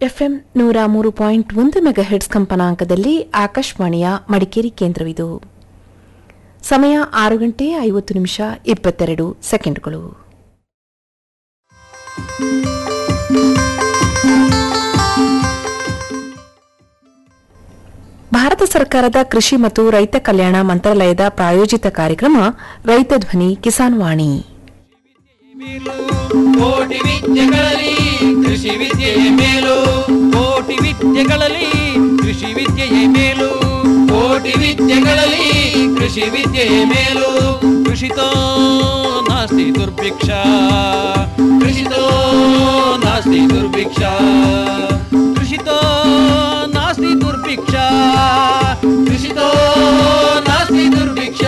FM ನೂರ ಮೂರು point ಒಂದು ಮೆಗಾಹೆಟ್ಸ್ ಕಂಪನಾಂಕದಲ್ಲಿ ಆಕಾಶವಾಣಿಯ ಮಡಿಕೇರಿ ಕೇಂದ್ರವಿದು ಸಮಯ ಆರು ಗಂಟೆ ಐವತ್ತು ನಿಮಿಷ ಇಪ್ಪತ್ತೆರಡು ಸೆಕೆಂಡ್ಗಳು ಭಾರತ ಸರ್ಕಾರದ ಕೃಷಿ ಮತ್ತು ರೈತ ಕಲ್ಯಾಣ ಮಂತ್ರಾಲಯದ ಪ್ರಾಯೋಜಿತ ಕಾರ್ಯಕ್ರಮ ರೈತ ಧ್ವನಿ ಕಿಸಾನ್ ವಾಣಿ ಕೋಟಿ ವಿದ್ಯೆಗಳಲ್ಲಿ ಕೃಷಿ ವಿದ್ಯೆಯೇ ಮೇಲು ಕೋಟಿ ವಿದ್ಯೆಗಳಲ್ಲಿ ಕೃಷಿ ವಿದ್ಯೆಯೇ ಮೇಲು ಕೋಟಿ ವಿದ್ಯೆಗಳಲ್ಲಿ ಕೃಷಿ ವಿದ್ಯೆಯೇ ಮೇಲು ಕೃಷಿತೋ ನಾಸ್ತಿ ದುರ್ಭಿಕ್ಷ ಕೃಷಿತೋ ನಾಸ್ತಿ ದುರ್ಭಿಕ್ಷ ಕೃಷಿತೋ ನಾಸ್ತಿ ದುರ್ಭಿಕ್ಷ ಕೃಷಿತೋ ನಾಸ್ತಿ ದುರ್ಭಿಕ್ಷ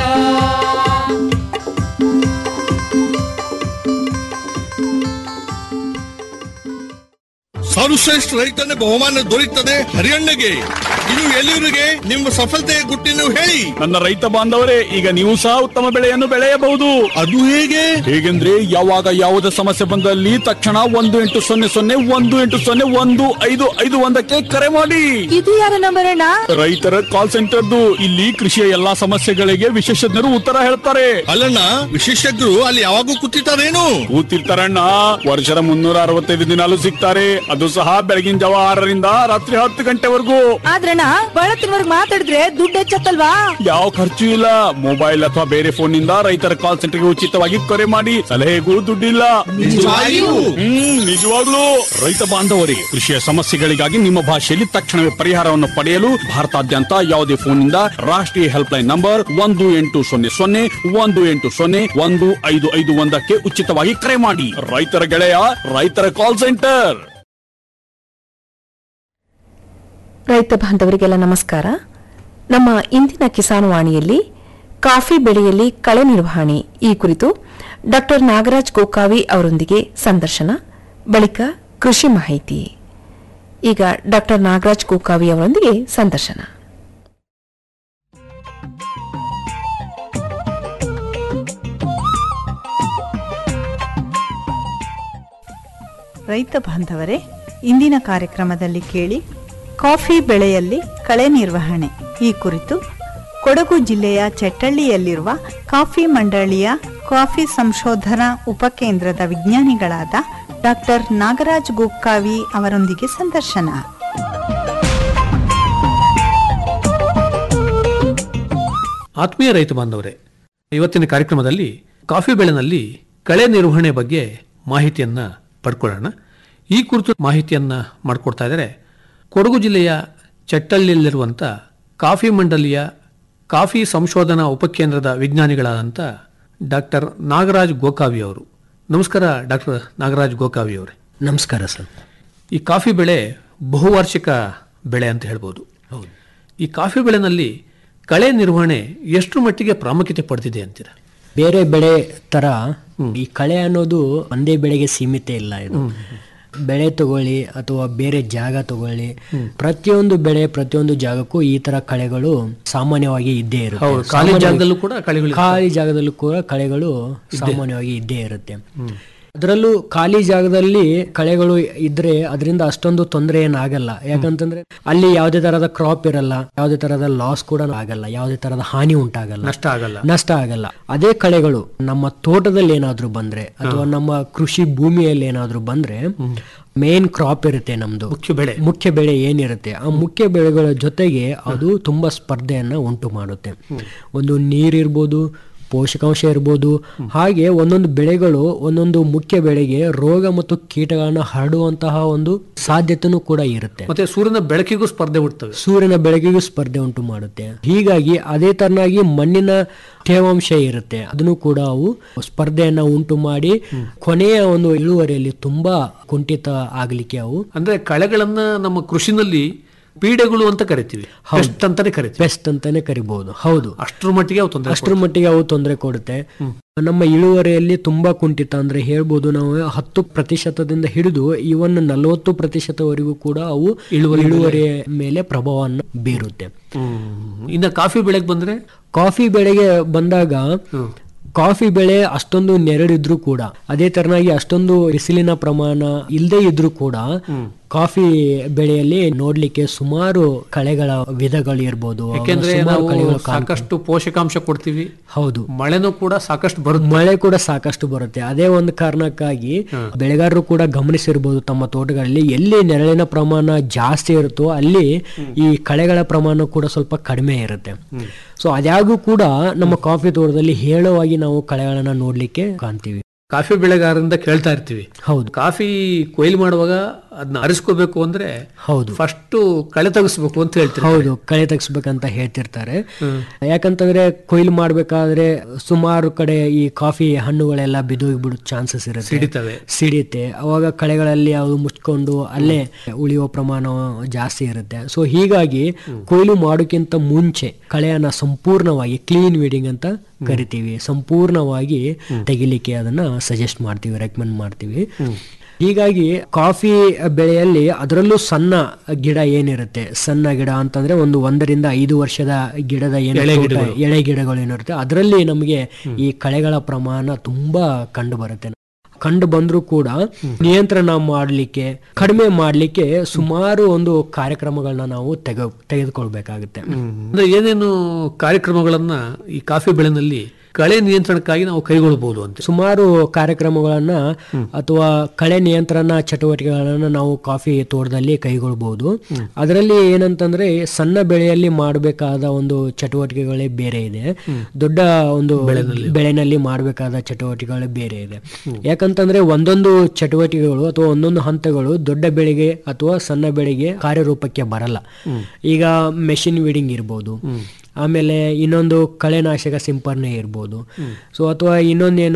ಸರ್ವಶ್ರೇಷ್ಠ ರೈತನ ಬಹುಮಾನ ದೊರೆಯುತ್ತದೆ ಹರಿಯಣ್ಣಗೆ ಇದು ಎಲ್ಲಿವರಿಗೆ ನಿಮ್ಮ ಸಫಲತೆಯ ಗುಟ್ಟಿನ ಹೇಳಿ ನನ್ನ ರೈತ ಬಾಂಧವರೇ ಈಗ ನೀವು ಸಹ ಉತ್ತಮ ಬೆಳೆಯನ್ನು ಬೆಳೆಯಬಹುದು ಅದು ಹೇಗೆ ಹೇಗೆಂದ್ರೆ ಯಾವಾಗ ಯಾವುದೇ ಸಮಸ್ಯೆ ಬಂದಲ್ಲಿ ತಕ್ಷಣ ಒಂದು ಎಂಟು ಸೊನ್ನೆ ಸೊನ್ನೆ ಒಂದು ಎಂಟು ಸೊನ್ನೆ ಒಂದು ಐದು ಐದು ಒಂದಕ್ಕೆ ಕರೆ ಮಾಡಿ ಇದು ಯಾರ ನಂಬರ್ ಅಣ್ಣ ರೈತರ ಕಾಲ್ ಸೆಂಟರ್ದು ಇಲ್ಲಿ ಕೃಷಿಯ ಎಲ್ಲಾ ಸಮಸ್ಯೆಗಳಿಗೆ ವಿಶೇಷಜ್ಞರು ಉತ್ತರ ಹೇಳ್ತಾರೆ ಅಲ್ಲಣ್ಣ ವಿಶೇಷಜ್ಞರು ಅಲ್ಲಿ ಯಾವಾಗೂ ಕೂತಿರ್ತಾರೇನು ಕೂತಿರ್ತಾರಣ್ಣ ವರ್ಷದ ಮುನ್ನೂರ ಅರವತ್ತೈದು ದಿನಾಲು ಸಿಗ್ತಾರೆ ಅದು ಸಹ ಬೆಳಗಿನ ಜಾವ ಆರರಿಂದ ರಾತ್ರಿ ಹತ್ತು ಗಂಟೆವರೆಗೂ ಆದ್ರಣ್ಣ ಬಳತ್ತಿನವರ್ಗ್ ಮಾತಾಡಿದ್ರೆ ದುಡ್ಡು ಹೆಚ್ಚತ್ತಲ್ವಾ ಯಾವ ಖರ್ಚು ಇಲ್ಲ ಮೊಬೈಲ್ ಅಥವಾ ಬೇರೆ ಫೋನ್ ನಿಂದ ರೈತರ ಕಾಲ್ ಸೆಂಟರ್ಗೆ ಉಚಿತವಾಗಿ ಕರೆ ಮಾಡಿ ಸಲಹೆಗೂ ದುಡ್ಡಿಲ್ಲ ನಿಜವಾಗಿಯೂ? ಹ್ಮ್ ನಿಜವಾಗ್ಲೂ ರೈತ ಬಾಂಧವರೇ ಕೃಷಿಯ ಸಮಸ್ಯೆಗಳಿಗಾಗಿ ನಿಮ್ಮ ಭಾಷೆಯಲ್ಲಿ ತಕ್ಷಣವೇ ಪರಿಹಾರವನ್ನು ಪಡೆಯಲು ಭಾರತಾದ್ಯಂತ ಯಾವುದೇ ಫೋನ್ನಿಂದ ರಾಷ್ಟ್ರೀಯ ಹೆಲ್ಪ್ ಲೈನ್ ನಂಬರ್ ಒಂದು ಎಂಟು ಸೊನ್ನೆ ಸೊನ್ನೆ ಒಂದು ಎಂಟು ಸೊನ್ನೆ ಒಂದು ಐದು ಐದು ಒಂದಕ್ಕೆ ಉಚಿತವಾಗಿ ಕರೆ ಮಾಡಿ ರೈತರ ಗೆಳೆಯ ರೈತರ ಕಾಲ್ ಸೆಂಟರ್ ರೈತ ಬಾಂಧವರಿಗೆಲ್ಲ ನಮಸ್ಕಾರ ನಮ್ಮ ಇಂದಿನ ಕಿಸಾನ್ ವಾಣಿಯಲ್ಲಿ ಕಾಫಿ ಬೆಳೆಯಲ್ಲಿ ಕಳೆ ನಿರ್ವಹಣೆ ಈ ಕುರಿತು ಡಾಕ್ಟರ್ ನಾಗರಾಜ್ ಗೋಕಾವಿ ಅವರೊಂದಿಗೆ ಸಂದರ್ಶನ ಬಳಿಕ ಕೃಷಿ ಮಾಹಿತಿ ಈಗ ಡಾಕ್ಟರ್ ನಾಗರಾಜ್ ಗೋಕಾವಿ ಅವರೊಂದಿಗೆ ಸಂದರ್ಶನ ರೈತ ಬಾಂಧವರೇ ಇಂದಿನ ಕಾರ್ಯಕ್ರಮದಲ್ಲಿ ಕೇಳಿ ಕಾಫಿ ಬೆಳೆಯಲ್ಲಿ ಕಳೆ ನಿರ್ವಹಣೆ ಈ ಕುರಿತು ಕೊಡಗು ಜಿಲ್ಲೆಯ ಚೆಟ್ಟಳ್ಳಿಯಲ್ಲಿರುವ ಕಾಫಿ ಮಂಡಳಿಯ ಕಾಫಿ ಸಂಶೋಧನಾ ಉಪಕೇಂದ್ರದ ವಿಜ್ಞಾನಿಗಳಾದ ಡಾಕ್ಟರ್ ನಾಗರಾಜ್ ಗುಕ್ಕಾವಿ ಅವರೊಂದಿಗೆ ಸಂದರ್ಶನ ಆತ್ಮೀಯ ರೈತ ಬಾಂಧವರೇ ಇವತ್ತಿನ ಕಾರ್ಯಕ್ರಮದಲ್ಲಿ ಕಾಫಿ ಬೆಳೆನಲ್ಲಿ ಕಳೆ ನಿರ್ವಹಣೆ ಬಗ್ಗೆ ಮಾಹಿತಿಯನ್ನ ಪಡ್ಕೊಳ್ಳೋಣ ಈ ಕುರಿತು ಮಾಹಿತಿಯನ್ನ ಮಾಡಿಕೊಡ್ತಾ ಇದ್ದಾರೆ ಕೊಡಗು ಜಿಲ್ಲೆಯ ಚಟ್ಟಳ್ಳಿಯಲ್ಲಿರುವಂಥ ಕಾಫಿ ಮಂಡಲಿಯ ಕಾಫಿ ಸಂಶೋಧನಾ ಉಪಕೇಂದ್ರದ ವಿಜ್ಞಾನಿಗಳಾದಂಥ ಡಾಕ್ಟರ್ ನಾಗರಾಜ್ ಗೋಕಾವಿ ಅವರು ನಮಸ್ಕಾರ ಡಾಕ್ಟರ್ ನಾಗರಾಜ್ ಗೋಕಾವಿ ಅವರೇ ನಮಸ್ಕಾರ ಸರ್ ಈ ಕಾಫಿ ಬೆಳೆ ಬಹುವಾರ್ಷಿಕ ಬೆಳೆ ಅಂತ ಹೇಳ್ಬೋದು ಈ ಕಾಫಿ ಬೆಳೆನಲ್ಲಿ ಕಳೆ ನಿರ್ವಹಣೆ ಎಷ್ಟು ಮಟ್ಟಿಗೆ ಪ್ರಾಮುಖ್ಯತೆ ಪಡೆದಿದೆ ಅಂತೀರಾ ಬೇರೆ ಬೆಳೆ ತರ ಈ ಕಳೆ ಅನ್ನೋದು ಒಂದೇ ಬೆಳೆಗೆ ಸೀಮಿತ ಇಲ್ಲ ಇದು ಬೆಳೆ ತಗೊಳ್ಳಿ ಅಥವಾ ಬೇರೆ ಜಾಗ ತಗೊಳ್ಳಿ ಪ್ರತಿಯೊಂದು ಬೆಳೆ ಪ್ರತಿಯೊಂದು ಜಾಗಕ್ಕೂ ಈ ತರ ಕಳೆಗಳು ಸಾಮಾನ್ಯವಾಗಿ ಇದ್ದೇ ಇರುತ್ತೆ ಹೌದು, ಖಾಲಿ ಸಾಮಾನ್ಯವಾಗಿ- ಜಾಗದಲ್ಲೂ ಕೂಡ ಕಳೆಗಳು ಖಾಲಿ ಜಾಗದಲ್ಲೂ ಕೂಡ ಕಳೆಗಳು ಸಾಮಾನ್ಯವಾಗಿ ಇದ್ದೇ ಇರುತ್ತೆ ಅದರಲ್ಲೂ ಖಾಲಿ ಜಾಗದಲ್ಲಿ ಕಳೆಗಳು ಇದ್ರೆ ಅದರಿಂದ ಅಷ್ಟೊಂದು ತೊಂದರೆ ಏನಾಗಲ್ಲ ಯಾಕಂತಂದ್ರೆ ಅಲ್ಲಿ ಯಾವುದೇ ತರಹದ ಕ್ರಾಪ್ ಇರಲ್ಲ ಯಾವುದೇ ತರಹದ ಲಾಸ್ ಕೂಡ ಆಗಲ್ಲ ಯಾವುದೇ ತರಹದ ಹಾನಿ ಉಂಟಾಗಲ್ಲ ನಷ್ಟ ಆಗಲ್ಲ ನಷ್ಟ ಆಗಲ್ಲ ಅದೇ ಕಳೆಗಳು ನಮ್ಮ ತೋಟದಲ್ಲಿ ಏನಾದ್ರೂ ಬಂದ್ರೆ ಅಥವಾ ನಮ್ಮ ಕೃಷಿ ಭೂಮಿಯಲ್ಲಿ ಏನಾದ್ರೂ ಬಂದ್ರೆ ಮೇನ್ ಕ್ರಾಪ್ ಇರುತ್ತೆ ನಮ್ದು ಮುಖ್ಯ ಬೆಳೆ ಮುಖ್ಯ ಬೆಳೆ ಏನಿರುತ್ತೆ ಆ ಮುಖ್ಯ ಬೆಳೆಗಳ ಜೊತೆಗೆ ಅದು ತುಂಬಾ ಸ್ಪರ್ಧೆಯನ್ನ ಉಂಟು ಮಾಡುತ್ತೆ ಒಂದು ನೀರಿರ್ಬೋದು ಪೋಷಕಾಂಶ ಇರ್ಬೋದು ಹಾಗೆ ಒಂದೊಂದು ಬೆಳೆಗಳು ಒಂದೊಂದು ಮುಖ್ಯ ಬೆಳೆಗೆ ರೋಗ ಮತ್ತು ಕೀಟಗಳನ್ನ ಹರಡುವಂತಹ ಒಂದು ಸಾಧ್ಯತೆನೂ ಕೂಡ ಇರುತ್ತೆ ಮತ್ತೆ ಸೂರ್ಯನ ಬೆಳಕಿಗೂ ಸ್ಪರ್ಧೆ ಹುಡ್ತವೆ ಸೂರ್ಯನ ಬೆಳಕಿಗೂ ಸ್ಪರ್ಧೆ ಉಂಟು ಮಾಡುತ್ತೆ ಹೀಗಾಗಿ ಅದೇ ತರನಾಗಿ ಮಣ್ಣಿನ ತೇವಾಂಶ ಇರುತ್ತೆ ಅದನ್ನು ಕೂಡ ಅವು ಸ್ಪರ್ಧೆಯನ್ನ ಉಂಟು ಮಾಡಿ ಕೊನೆಯ ಒಂದು ಇಳುವರಿಯಲ್ಲಿ ತುಂಬಾ ಕುಂಠಿತ ಆಗ್ಲಿಕ್ಕೆ ಅವು ಅಂದ್ರೆ ಕಳೆಗಳನ್ನ ನಮ್ಮ ಕೃಷಿನಲ್ಲಿ ಪೀಡೆಗಳು ಅಂತ ಕರಿತೀವಿ ಪೆಸ್ಟ್ ಅಂತಾನೆ ಕರಿತೀವಿ ಬೆಸ್ಟ್ ಅಂತಾನೆ ಕರಿಬಹುದು ಹೌದು ಅಷ್ಟರ ಮಟ್ಟಿಗೆ ಅವು ತೊಂದರೆ ಅಷ್ಟರ ಮಟ್ಟಿಗೆ ಅವು ತೊಂದರೆ ಕೊಡುತ್ತೆ ನಮ್ಮ ಇಳುವರಿಯಲ್ಲಿ ತುಂಬಾ ಕುಂಠಿತ ಅಂದ್ರೆ ಹೇಳ್ಬೋದು ನಾವು ಹತ್ತು ಪ್ರತಿಶತದಿಂದ ಹಿಡಿದು ಇವನ್ ನಲವತ್ತು ಪ್ರತಿಶತವರೆಗೂ ಕೂಡ ಅವು ಇಳುವರಿಯ ಮೇಲೆ ಪ್ರಭಾವವನ್ನು ಬೀರುತ್ತೆ ಹ್ಮ್. ಇನ್ನ ಕಾಫಿ ಬೆಳೆಗೆ ಬಂದ್ರೆ ಕಾಫಿ ಬೆಳೆಗೆ ಬಂದಾಗ ಕಾಫಿ ಬೆಳೆ ಅಷ್ಟೊಂದು ನೆರಳಿದ್ರು ಕೂಡ ಅದೇ ತರನಾಗಿ ಅಷ್ಟೊಂದು ಬಿಸಿಲಿನ ಪ್ರಮಾಣ ಇಲ್ಲದೆ ಇದ್ರೂ ಕೂಡ ಕಾಫಿ ಬೆಳೆಯಲ್ಲಿ ನೋಡ್ಲಿಕ್ಕೆ ಸುಮಾರು ಕಳೆಗಳ ವಿಧಗಳು ಇರ್ಬೋದು ಅವಾಗ ಯಾಕೆಂದ್ರೆ ಸುಮಾರು ನಾವು ಕಳೆಗಳು ಕಾಣ್ತವೆ. ಸಾಕಷ್ಟು ಪೋಷಕಾಂಶ ಕೊಡ್ತೀವಿ ಹೌದು ಮಳೆನೂ ಕೂಡ ಸಾಕಷ್ಟು ಬರುತ್ತೆ ಮಳೆ ಕೂಡ ಸಾಕಷ್ಟು ಬರುತ್ತೆ ಅದೇ ಒಂದು ಕಾರಣಕ್ಕಾಗಿ ಬೆಳೆಗಾರರು ಕೂಡ ಗಮನಿಸಿರ್ಬೋದು ತಮ್ಮ ತೋಟಗಳಲ್ಲಿ ಎಲ್ಲಿ ನೆರಳಿನ ಪ್ರಮಾಣ ಜಾಸ್ತಿ ಇರುತ್ತೋ ಅಲ್ಲಿ ಈ ಕಳೆಗಳ ಪ್ರಮಾಣ ಕೂಡ ಸ್ವಲ್ಪ ಕಡಿಮೆ ಇರುತ್ತೆ ಸೊ ಅದ್ಯಾಗೂ ಕೂಡ ನಮ್ಮ ಕಾಫಿ ತೋಟದಲ್ಲಿ ಹೇಳುವಾಗಿ ನಾವು ಕಳೆಗಳನ್ನ ನೋಡ್ಲಿಕ್ಕೆ ಕಾಣ್ತೀವಿ ಕಾಫಿ ಬೆಳೆಗಾರರಿಂದ ಕೇಳ್ತಾ ಇರ್ತೀವಿ ಹೌದು ಕಾಫಿ ಕೊಯ್ಲು ಮಾಡುವಾಗ ಅದನ್ನ ಅರಿಸ್ಕೋಬೇಕು ಅಂದ್ರೆ ಹೌದು ಫಸ್ಟ್ ಕಳೆ ತೆಗಿಸ್ಬೇಕು ಅಂತ ಹೇಳ್ತೀವಿ ಹೌದು ಕಳೆ ತೆಗಿಸ್ಬೇಕಂತ ಹೇಳ್ತಿರ್ತಾರೆ ಯಾಕಂತಂದ್ರೆ ಕೊಯ್ಲು ಮಾಡ್ಬೇಕಾದ್ರೆ ಸುಮಾರು ಕಡೆ ಈ ಕಾಫಿ ಹಣ್ಣುಗಳೆಲ್ಲ ಬಿದ್ದೋಗ್ಬಿಡೋ ಚಾನ್ಸಸ್ ಇರುತ್ತೆ ಸಿಡಿತವೆ ಸಿಡಿಯುತ್ತೆ ಅವಾಗ ಕಳೆಗಳಲ್ಲಿ ಅದು ಮುಚ್ಕೊಂಡು ಅಲ್ಲೇ ಉಳಿಯುವ ಪ್ರಮಾಣ ಜಾಸ್ತಿ ಇರುತ್ತೆ ಸೊ ಹೀಗಾಗಿ ಕೊಯ್ಲು ಮಾಡೋಕ್ಕಿಂತ ಮುಂಚೆ ಕಳೆಯನ್ನ ಸಂಪೂರ್ಣವಾಗಿ ಕ್ಲೀನ್ ವೀಡಿಂಗ್ ಅಂತ ಕರಿತೀವಿ ಸಂಪೂರ್ಣವಾಗಿ ತೆಗಿಲಿಕ್ಕೆ ಅದನ್ನ ಸಜೆಸ್ಟ್ ಮಾಡ್ತೀವಿ ರೆಕಮೆಂಡ್ ಮಾಡ್ತೀವಿ ಹೀಗಾಗಿ ಕಾಫಿ ಬೆಳೆಯಲ್ಲಿ ಅದರಲ್ಲೂ ಸಣ್ಣ ಗಿಡ ಏನಿರುತ್ತೆ ಸಣ್ಣ ಗಿಡ ಅಂತಂದ್ರೆ ಒಂದು ಒಂದರಿಂದ ಐದು ವರ್ಷದ ಗಿಡದ ಏನು ತೋಟ- ಎಳೆ ಗಿಡಗಳು ಏನಿರುತ್ತೆ ಅದರಲ್ಲಿ ನಮಗೆ ಈ ಕಳೆಗಳ ಪ್ರಮಾಣ ತುಂಬಾ ಕಂಡು ಬರುತ್ತೆ ಕಂಡು ಬಂದ್ರೂ ಕೂಡ ನಿಯಂತ್ರಣ ಮಾಡಲಿಕ್ಕೆ ಕಡಿಮೆ ಮಾಡಲಿಕ್ಕೆ ಸುಮಾರು ಒಂದು ಕಾರ್ಯಕ್ರಮಗಳನ್ನ ನಾವು ತೆಗೆ ತೆಗೆದುಕೊಳ್ಬೇಕಾಗುತ್ತೆ ಅಂದ್ರೆ ಏನೇನು ಕಾರ್ಯಕ್ರಮಗಳನ್ನ ಈ ಕಾಫಿ ಬೆಳೆನಲ್ಲಿ ಕಳೆ ನಿಯಂತ್ರಣಕ್ಕಾಗಿ ನಾವು ಕೈಗೊಳ್ಳಬಹುದು ಅಂತ ಸುಮಾರು ಕಾರ್ಯಕ್ರಮಗಳನ್ನ ಅಥವಾ ಕಳೆ ನಿಯಂತ್ರಣ ಚಟುವಟಿಕೆಗಳನ್ನ ನಾವು ಕಾಫಿ ತೋಟದಲ್ಲಿ ಕೈಗೊಳ್ಬಹುದು ಅದರಲ್ಲಿ ಏನಂತಂದ್ರೆ ಸಣ್ಣ ಬೆಳೆಯಲ್ಲಿ ಮಾಡಬೇಕಾದ ಒಂದು ಚಟುವಟಿಕೆಗಳೇ ಬೇರೆ ಇದೆ ದೊಡ್ಡ ಒಂದು ಬೆಳೆನಲ್ಲಿ ಮಾಡಬೇಕಾದ ಚಟುವಟಿಕೆಗಳೇ ಬೇರೆ ಇದೆ ಯಾಕಂತಂದ್ರೆ ಒಂದೊಂದು ಚಟುವಟಿಕೆಗಳು ಅಥವಾ ಒಂದೊಂದು ಹಂತಗಳು ದೊಡ್ಡ ಬೆಳೆಗೆ ಅಥವಾ ಸಣ್ಣ ಬೆಳೆಗೆ ಕಾರ್ಯರೂಪಕ್ಕೆ ಬರಲ್ಲ ಈಗ ಮೆಷಿನ್ ವೀಡಿಂಗ್ ಇರ್ಬೋದು ಆಮೇಲೆ ಇನ್ನೊಂದು ಕಳೆನಾಶಕ ಸಿಂಪರಣೆ ಇರ್ಬೋದು ಸೊ ಅಥವಾ ಇನ್ನೊಂದೇನೋ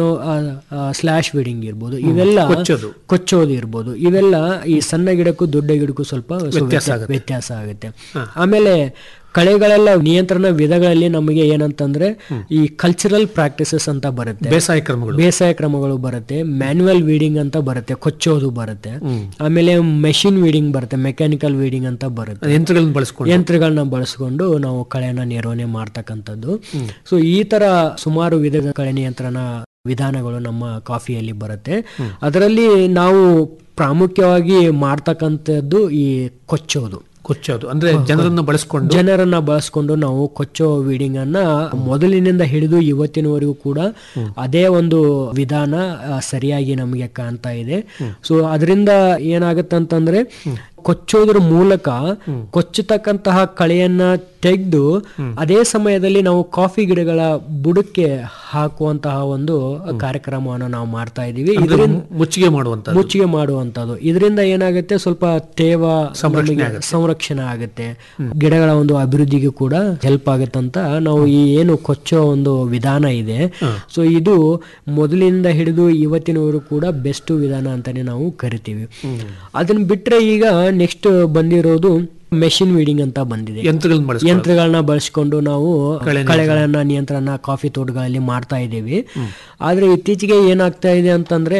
ಸ್ಲಾಶ್ ವೀಡಿಂಗ್ ಇರ್ಬೋದು ಇವೆಲ್ಲ ಕೊಚ್ಚೋದು. ಕೊಚ್ಚೋದು ಇರ್ಬೋದು ಇವೆಲ್ಲ ಈ ಸಣ್ಣ ಗಿಡಕ್ಕೂ ದೊಡ್ಡ ಗಿಡಕ್ಕೂ ಸ್ವಲ್ಪ ಸೊ ವ್ಯತ್ಯಾಸ ವ್ಯತ್ಯಾಸ ಆಗುತ್ತೆ ಆಮೇಲೆ ಕಳೆಗಳೆಲ್ಲ ನಿಯಂತ್ರಣ ವಿಧಗಳಲ್ಲಿ ನಮಗೆ ಏನಂತಂದ್ರೆ ಈ ಕಲ್ಚರಲ್ ಪ್ರಾಕ್ಟೀಸಸ್ ಅಂತ ಬರುತ್ತೆ ಬೇಸಾಯ ಕ್ರಮಗಳು ಬೇಸಾಯ ಕ್ರಮಗಳು ಬರುತ್ತೆ ಮ್ಯಾನ್ಯುವಲ್ ವೀಡಿಂಗ್ ಅಂತ ಬರುತ್ತೆ ಕೊಚ್ಚೋದು ಬರುತ್ತೆ ಆಮೇಲೆ ಮೆಷಿನ್ ವೀಡಿಂಗ್ ಬರುತ್ತೆ ಮೆಕ್ಯಾನಿಕಲ್ ವೀಡಿಂಗ್ ಅಂತ ಬರುತ್ತೆ ಯಂತ್ರಗಳನ್ನ ಬಳಸ್ಕೊಂಡು ಯಂತ್ರಗಳನ್ನ ಬಳಸ್ಕೊಂಡು ನಾವು ಕಳೆಯನ್ನ ನಿರ್ವಹಣೆ ಮಾಡ್ತಕ್ಕಂಥದ್ದು ಸೊ ಈ ತರ ಸುಮಾರು ವಿಧದ ಕಳೆ ನಿಯಂತ್ರಣ ವಿಧಾನಗಳು ನಮ್ಮ ಕಾಫಿಯಲ್ಲಿ ಬರುತ್ತೆ ಅದರಲ್ಲಿ ನಾವು ಪ್ರಾಮುಖ್ಯವಾಗಿ ಮಾಡ್ತಕ್ಕಂಥದ್ದು ಈ ಕೊಚ್ಚೋದು ಕೊಚ್ಚೋದು ಅಂದ್ರೆ ಜನರನ್ನ ಬಳಸ್ಕೊಂಡು ಜನರನ್ನ ಬಳಸ್ಕೊಂಡು ನಾವು ಕೊಚ್ಚೋ ವೀಡಿಂಗ್ ಅನ್ನ ಮೊದಲಿನಿಂದ ಹಿಡಿದು ಇವತ್ತಿನವರೆಗೂ ಕೂಡ ಅದೇ ಒಂದು ವಿಧಾನ ಆ, ಸರಿಯಾಗಿ ನಮಗೆ ಕಾಣ್ತಾ ಇದೆ ಸೊ ಅದರಿಂದ ಏನಾಗುತ್ತಂತಂದ್ರೆ ಕೊಚ್ಚೋದ್ರ ಮೂಲಕ ಕೊಚ್ಚತಕ್ಕಂತಹ ಕಳೆಯನ್ನ ತೆಗೆದು ಅದೇ ಸಮಯದಲ್ಲಿ ನಾವು ಕಾಫಿ ಗಿಡಗಳ ಬುಡಕ್ಕೆ ಹಾಕುವಂತಹ ಒಂದು ಕಾರ್ಯಕ್ರಮವನ್ನು ನಾವು ಮಾಡ್ತಾ ಇದೀವಿ ಇದರಿಂದ ಮುಚ್ಚಿಗೆ ಮಾಡುವಂತ ಮುಚ್ಚಿಗೆ ಮಾಡುವಂತದ್ದು ಇದರಿಂದ ಏನಾಗುತ್ತೆ ಸ್ವಲ್ಪ ತೇವ ನಮಗೆ ಸಂರಕ್ಷಣೆ ಆಗುತ್ತೆ ಗಿಡಗಳ ಒಂದು ಅಭಿವೃದ್ಧಿಗೆ ಕೂಡ ಹೆಲ್ಪ್ ಆಗುತ್ತೆ ಅಂತ ನಾವು ಈ ಏನು ಕೊಚ್ಚೋ ಒಂದು ವಿಧಾನ ಇದೆ ಸೊ ಇದು ಮೊದಲಿಂದ ಹಿಡಿದು ಇವತ್ತಿನವರು ಕೂಡ ಬೆಸ್ಟ್ ವಿಧಾನ ಅಂತಾನೆ ನಾವು ಕರಿತೀವಿ ಅದನ್ನ ಬಿಟ್ರೆ ಈಗ ನೆಕ್ಸ್ಟ್ ಬಂದಿರೋದು ಮೆಷಿನ್ ವೀಡಿಂಗ್ ಅಂತ ಬಂದಿದೆ ಯಂತ್ರಗಳನ್ನ ಬಳಸ್ಕೊಂಡು ಯಂತ್ರಗಳನ್ನ ಬಳಸ್ಕೊಂಡು ನಾವು ಕಳೆಗಳನ್ನ ನಿಯಂತ್ರಣ ಕಾಫಿ ತೋಟಗಳಲ್ಲಿ ಮಾಡ್ತಾ ಇದ್ದೀವಿ ಆದ್ರೆ ಇತ್ತೀಚೆಗೆ ಏನಾಗ್ತಾ ಇದೆ ಅಂತಂದ್ರೆ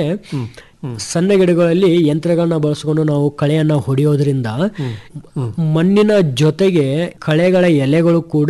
ಸಣ್ಣ ಗಿಡಗಳಲ್ಲಿ ಯಂತ್ರಗಳನ್ನ ಬಳಸ್ಕೊಂಡು ನಾವು ಕಳೆಯನ್ನ ಹೊಡೆಯೋದ್ರಿಂದ ಮಣ್ಣಿನ ಜೊತೆಗೆ ಕಳೆಗಳ ಎಲೆಗಳು ಕೂಡ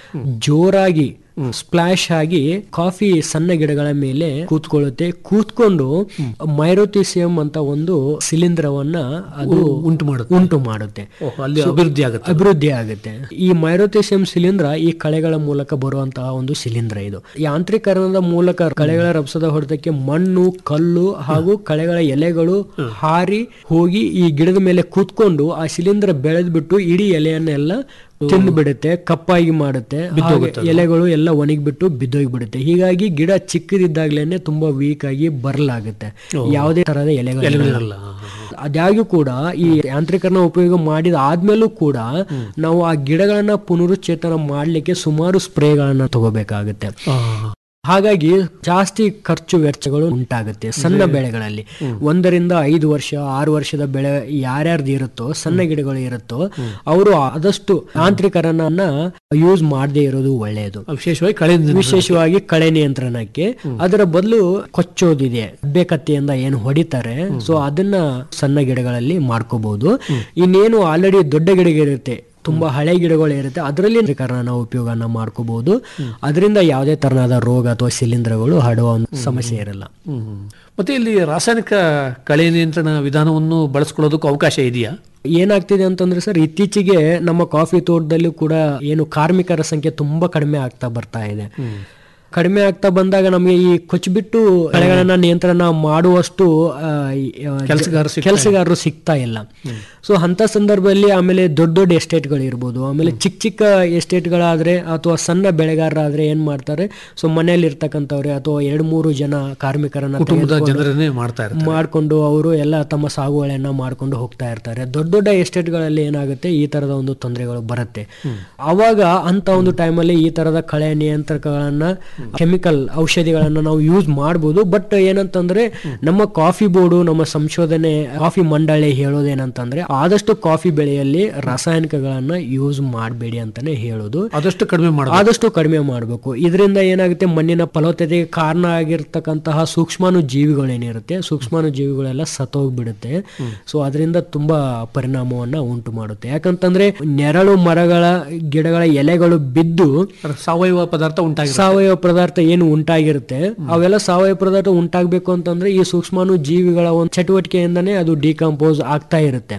ಜೋರಾಗಿ ಸ್ಪ್ಲಾಶ್ ಆಗಿ ಕಾಫಿ ಸಣ್ಣ ಗಿಡಗಳ ಮೇಲೆ ಕೂತ್ಕೊಳ್ಳುತ್ತೆ ಕೂತ್ಕೊಂಡು ಮೈರೋತಿಸಿಯಂ ಅಂತ ಒಂದು ಶಿಲೀಂಧ್ರವನ್ನ ಅದು ಉಂಟು ಮಾಡುತ್ತೆ ಉಂಟು ಮಾಡುತ್ತೆ ಓಹ್, ಅಲ್ಲಿ ಅಭಿವೃದ್ಧಿ ಆಗುತ್ತೆ ಅಭಿವೃದ್ಧಿ ಆಗುತ್ತೆ ಈ ಮೈರೋಥಿಸಿಯಂ ಶಿಲೀಂಧ್ರ ಈ ಕಳೆಗಳ ಮೂಲಕ ಬರುವಂತಹ ಒಂದು ಶಿಲೀಂಧ್ರ ಇದು ಯಾಂತ್ರೀಕರಣದ ಮೂಲಕ ಕಳೆಗಳ ರಭಸದ ಹೊಡೆತಕ್ಕೆ ಮಣ್ಣು ಕಲ್ಲು ಹಾಗೂ ಕಳೆಗಳ ಎಲೆಗಳು ಹಾರಿ ಹೋಗಿ ಈ ಗಿಡದ ಮೇಲೆ ಕೂತ್ಕೊಂಡು ಆ ಶಿಲೀಂಧ್ರ ಬೆಳೆದ್ಬಿಟ್ಟು ಇಡೀ ಎಲೆಯನ್ನೆಲ್ಲ ತಿಂದು ಬಿಡುತ್ತೆ ಕಪ್ಪಾಗಿ ಮಾಡುತ್ತೆ ಹಾಗೆ ಎಲೆಗಳು ಎಲ್ಲ ಒಣಗಿಬಿಟ್ಟು ಬಿದ್ದೋಗ್ಬಿಡುತ್ತೆ ಹೀಗಾಗಿ ಗಿಡ ಚಿಕ್ಕದಿದ್ದಾಗ್ಲೇನೆ ತುಂಬಾ ವೀಕ್ ಆಗಿ ಬರಲಾಗುತ್ತೆ ಯಾವುದೇ ತರಹದ ಎಲೆಗಳು ಅದಾಗ್ಯೂ ಕೂಡ ಈ ಯಾಂತ್ರೀಕರಣ ಉಪಯೋಗ ಮಾಡಿದ ಆದ್ಮೇಲೂ ಕೂಡ ನಾವು ಆ ಗಿಡಗಳನ್ನ ಪುನರುಚ್ಚೇತನ ಮಾಡ್ಲಿಕ್ಕೆ ಸುಮಾರು ಸ್ಪ್ರೇಗಳನ್ನ ತಗೋಬೇಕಾಗುತ್ತೆ ಹಾಗಾಗಿ ಜಾಸ್ತಿ ಖರ್ಚು ವೆಚ್ಚಗಳು ಉಂಟಾಗುತ್ತೆ ಸಣ್ಣ ಬೆಳೆಗಳಲ್ಲಿ ಒಂದರಿಂದ ಐದು ವರ್ಷ ಆರು ವರ್ಷದ ಬೆಳೆ ಯಾರ್ಯಾರ್ದು ಇರುತ್ತೋ ಸಣ್ಣ ಗಿಡಗಳು ಇರುತ್ತೋ ಅವರು ಆದಷ್ಟು ಯಾಂತ್ರೀಕರಣನ ಯೂಸ್ ಮಾಡದೇ ಇರೋದು ಒಳ್ಳೆಯದು ವಿಶೇಷವಾಗಿ ಕಳೆ ವಿಶೇಷವಾಗಿ ಕಳೆ ನಿಯಂತ್ರಣಕ್ಕೆ ಅದರ ಬದಲು ಕೊಚ್ಚೋದಿದೆ ಅಬ್ಬೆ ಕತ್ತಿಯಿಂದ ಏನು ಹೊಡಿತಾರೆ ಸೊ ಅದನ್ನ ಸಣ್ಣ ಗಿಡಗಳಲ್ಲಿ ಮಾಡ್ಕೋಬಹುದು ಇನ್ನೇನು ಆಲ್ರೆಡಿ ದೊಡ್ಡ ಗಿಡ ಇರುತ್ತೆ ತುಂಬಾ ಹಳೆ ಗಿಡಗಳು ಇರುತ್ತೆ ಅದರಲ್ಲಿ ನಾವು ಉಪಯೋಗನ ಮಾಡ್ಕೋಬಹುದು ಅದರಿಂದ ಯಾವುದೇ ತರನಾದ ರೋಗ ಅಥವಾ ಶಿಲೀಂಧ್ರಗಳು ಹರಡುವ ಒಂದು ಸಮಸ್ಯೆ ಇರಲ್ಲ ಹ್ಮ್. ಮತ್ತೆ ಇಲ್ಲಿ ರಾಸಾಯನಿಕ ಕಳೆ ನಿಯಂತ್ರಣ ವಿಧಾನವನ್ನು ಬಳಸ್ಕೊಳ್ಳೋದಕ್ಕೂ ಅವಕಾಶ ಇದೆಯಾ ಏನಾಗ್ತಿದೆ ಅಂತಂದ್ರೆ ಸರ್ ಇತ್ತೀಚೆಗೆ ನಮ್ಮ ಕಾಫಿ ತೋಟದಲ್ಲೂ ಕೂಡ ಏನು ಕಾರ್ಮಿಕರ ಸಂಖ್ಯೆ ತುಂಬಾ ಕಡಿಮೆ ಆಗ್ತಾ ಬರ್ತಾ ಇದೆ ಕಡಿಮೆ ಆಗ್ತಾ ಬಂದಾಗ ನಮಗೆ ಈ ಕೊಚ್ಚಿಬಿಟ್ಟು ಕಳೆಗಳನ್ನ ನಿಯಂತ್ರಣ ಮಾಡುವಷ್ಟು ಆ, ಈ, ಆ, ಕೆಲ್ಸಗಾರರು ಸಿಗ್ತಾ ಕೆಲ್ಸಗಾರರು ಸಿಗ್ತಾ ಇಲ್ಲ ಸೊ ಅಂತ ಸಂದರ್ಭದಲ್ಲಿ ಆಮೇಲೆ ದೊಡ್ಡ ದೊಡ್ಡ ಎಸ್ಟೇಟ್ಗಳು ಇರ್ಬೋದು ಆಮೇಲೆ ಚಿಕ್ಕ ಚಿಕ್ಕ ಎಸ್ಟೇಟ್ಗಳಾದ್ರೆ ಅಥವಾ ಸಣ್ಣ ಬೆಳೆಗಾರರಾದ್ರೆ ಏನ್ ಮಾಡ್ತಾರೆ ಸೊ ಮನೆಯಲ್ಲಿ ಇರ್ತಕ್ಕಂಥವ್ರೆ ಅಥವಾ ಎರಡು ಮೂರು ಜನ ಕಾರ್ಮಿಕರನ್ನ ಕುಟುಂಬದ ತೆಗೆದುಕೊಂಡು- ಜನರನ್ನೇ ಮಾಡ್ತಾ ಇರ್ತಾರೆ ಮಾಡ್ಕೊಂಡು ಅವರು ಎಲ್ಲ ತಮ್ಮ ಸಾಗುವಳಿಯನ್ನ ಮಾಡ್ಕೊಂಡು ಹೋಗ್ತಾ ಇರ್ತಾರೆ ದೊಡ್ಡ ದೊಡ್ಡ ಎಸ್ಟೇಟ್ಗಳಲ್ಲಿ ಏನಾಗುತ್ತೆ ಈ ತರದ ಒಂದು ತೊಂದರೆಗಳು ಬರುತ್ತೆ ಅವಾಗ ಅಂತ ಒಂದು ಟೈಮಲ್ಲಿ ಈ ತರದ ಕಳೆ ನಿಯಂತ್ರಕಗಳನ್ನ ಕೆಮಿಕಲ್ ಔಷಧಿಗಳನ್ನ ನಾವು ಯೂಸ್ ಮಾಡ್ಬೋದು ಬಟ್ ಏನಂತಂದ್ರೆ ನಮ್ಮ ಕಾಫಿ ಬೋರ್ಡು ನಮ್ಮ ಸಂಶೋಧನೆ ಕಾಫಿ ಮಂಡಳಿ ಹೇಳೋದೇನಂತಂದ್ರೆ ಆದಷ್ಟು ಕಾಫಿ ಬೆಳೆಯಲ್ಲಿ ರಾಸಾಯನಿಕಗಳನ್ನ ಯೂಸ್ ಮಾಡಬೇಡಿ ಅಂತಾನೆ ಹೇಳೋದು ಆದಷ್ಟು ಕಡಿಮೆ ಮಾಡೋದು ಆದಷ್ಟು ಕಡಿಮೆ ಮಾಡಬೇಕು ಇದರಿಂದ ಏನಾಗುತ್ತೆ ಮಣ್ಣಿನ ಫಲವತ್ತತೆಗೆ ಕಾರಣ ಆಗಿರ್ತಕ್ಕಂತಹ ಸೂಕ್ಷ್ಮಾಣು ಜೀವಿಗಳೇನಿರುತ್ತೆ ಸೂಕ್ಷ್ಮಾಣು ಜೀವಿಗಳೆಲ್ಲ ಸತ್ತೋಗ್ಬಿಡುತ್ತೆ ಸೊ ಅದರಿಂದ ತುಂಬಾ ಪರಿಣಾಮವನ್ನ ಉಂಟು ಮಾಡುತ್ತೆ ಯಾಕಂತಂದ್ರೆ ನೆರಳು ಮರಗಳ ಗಿಡಗಳ ಎಲೆಗಳು ಬಿದ್ದು ಸಾವಯವ ಪದಾರ್ಥ ಉಂಟಾಗಿ ಸಾವಯವ ಪದಾರ್ಥ ಏನು ಉಂಟಾಗಿರುತ್ತೆ ಅವೆಲ್ಲ ಸಾವಯವ ಪದಾರ್ಥ ಉಂಟಾಗಬೇಕು ಅಂತಂದ್ರೆ ಈ ಸೂಕ್ಷ್ಮಾಣು ಜೀವಿಗಳ ಒಂದು ಚಟುವಟಿಕೆಯಿಂದನೇ ಅದು ಡಿಕಂಪೋಸ್ ಆಗ್ತಾ ಇರುತ್ತೆ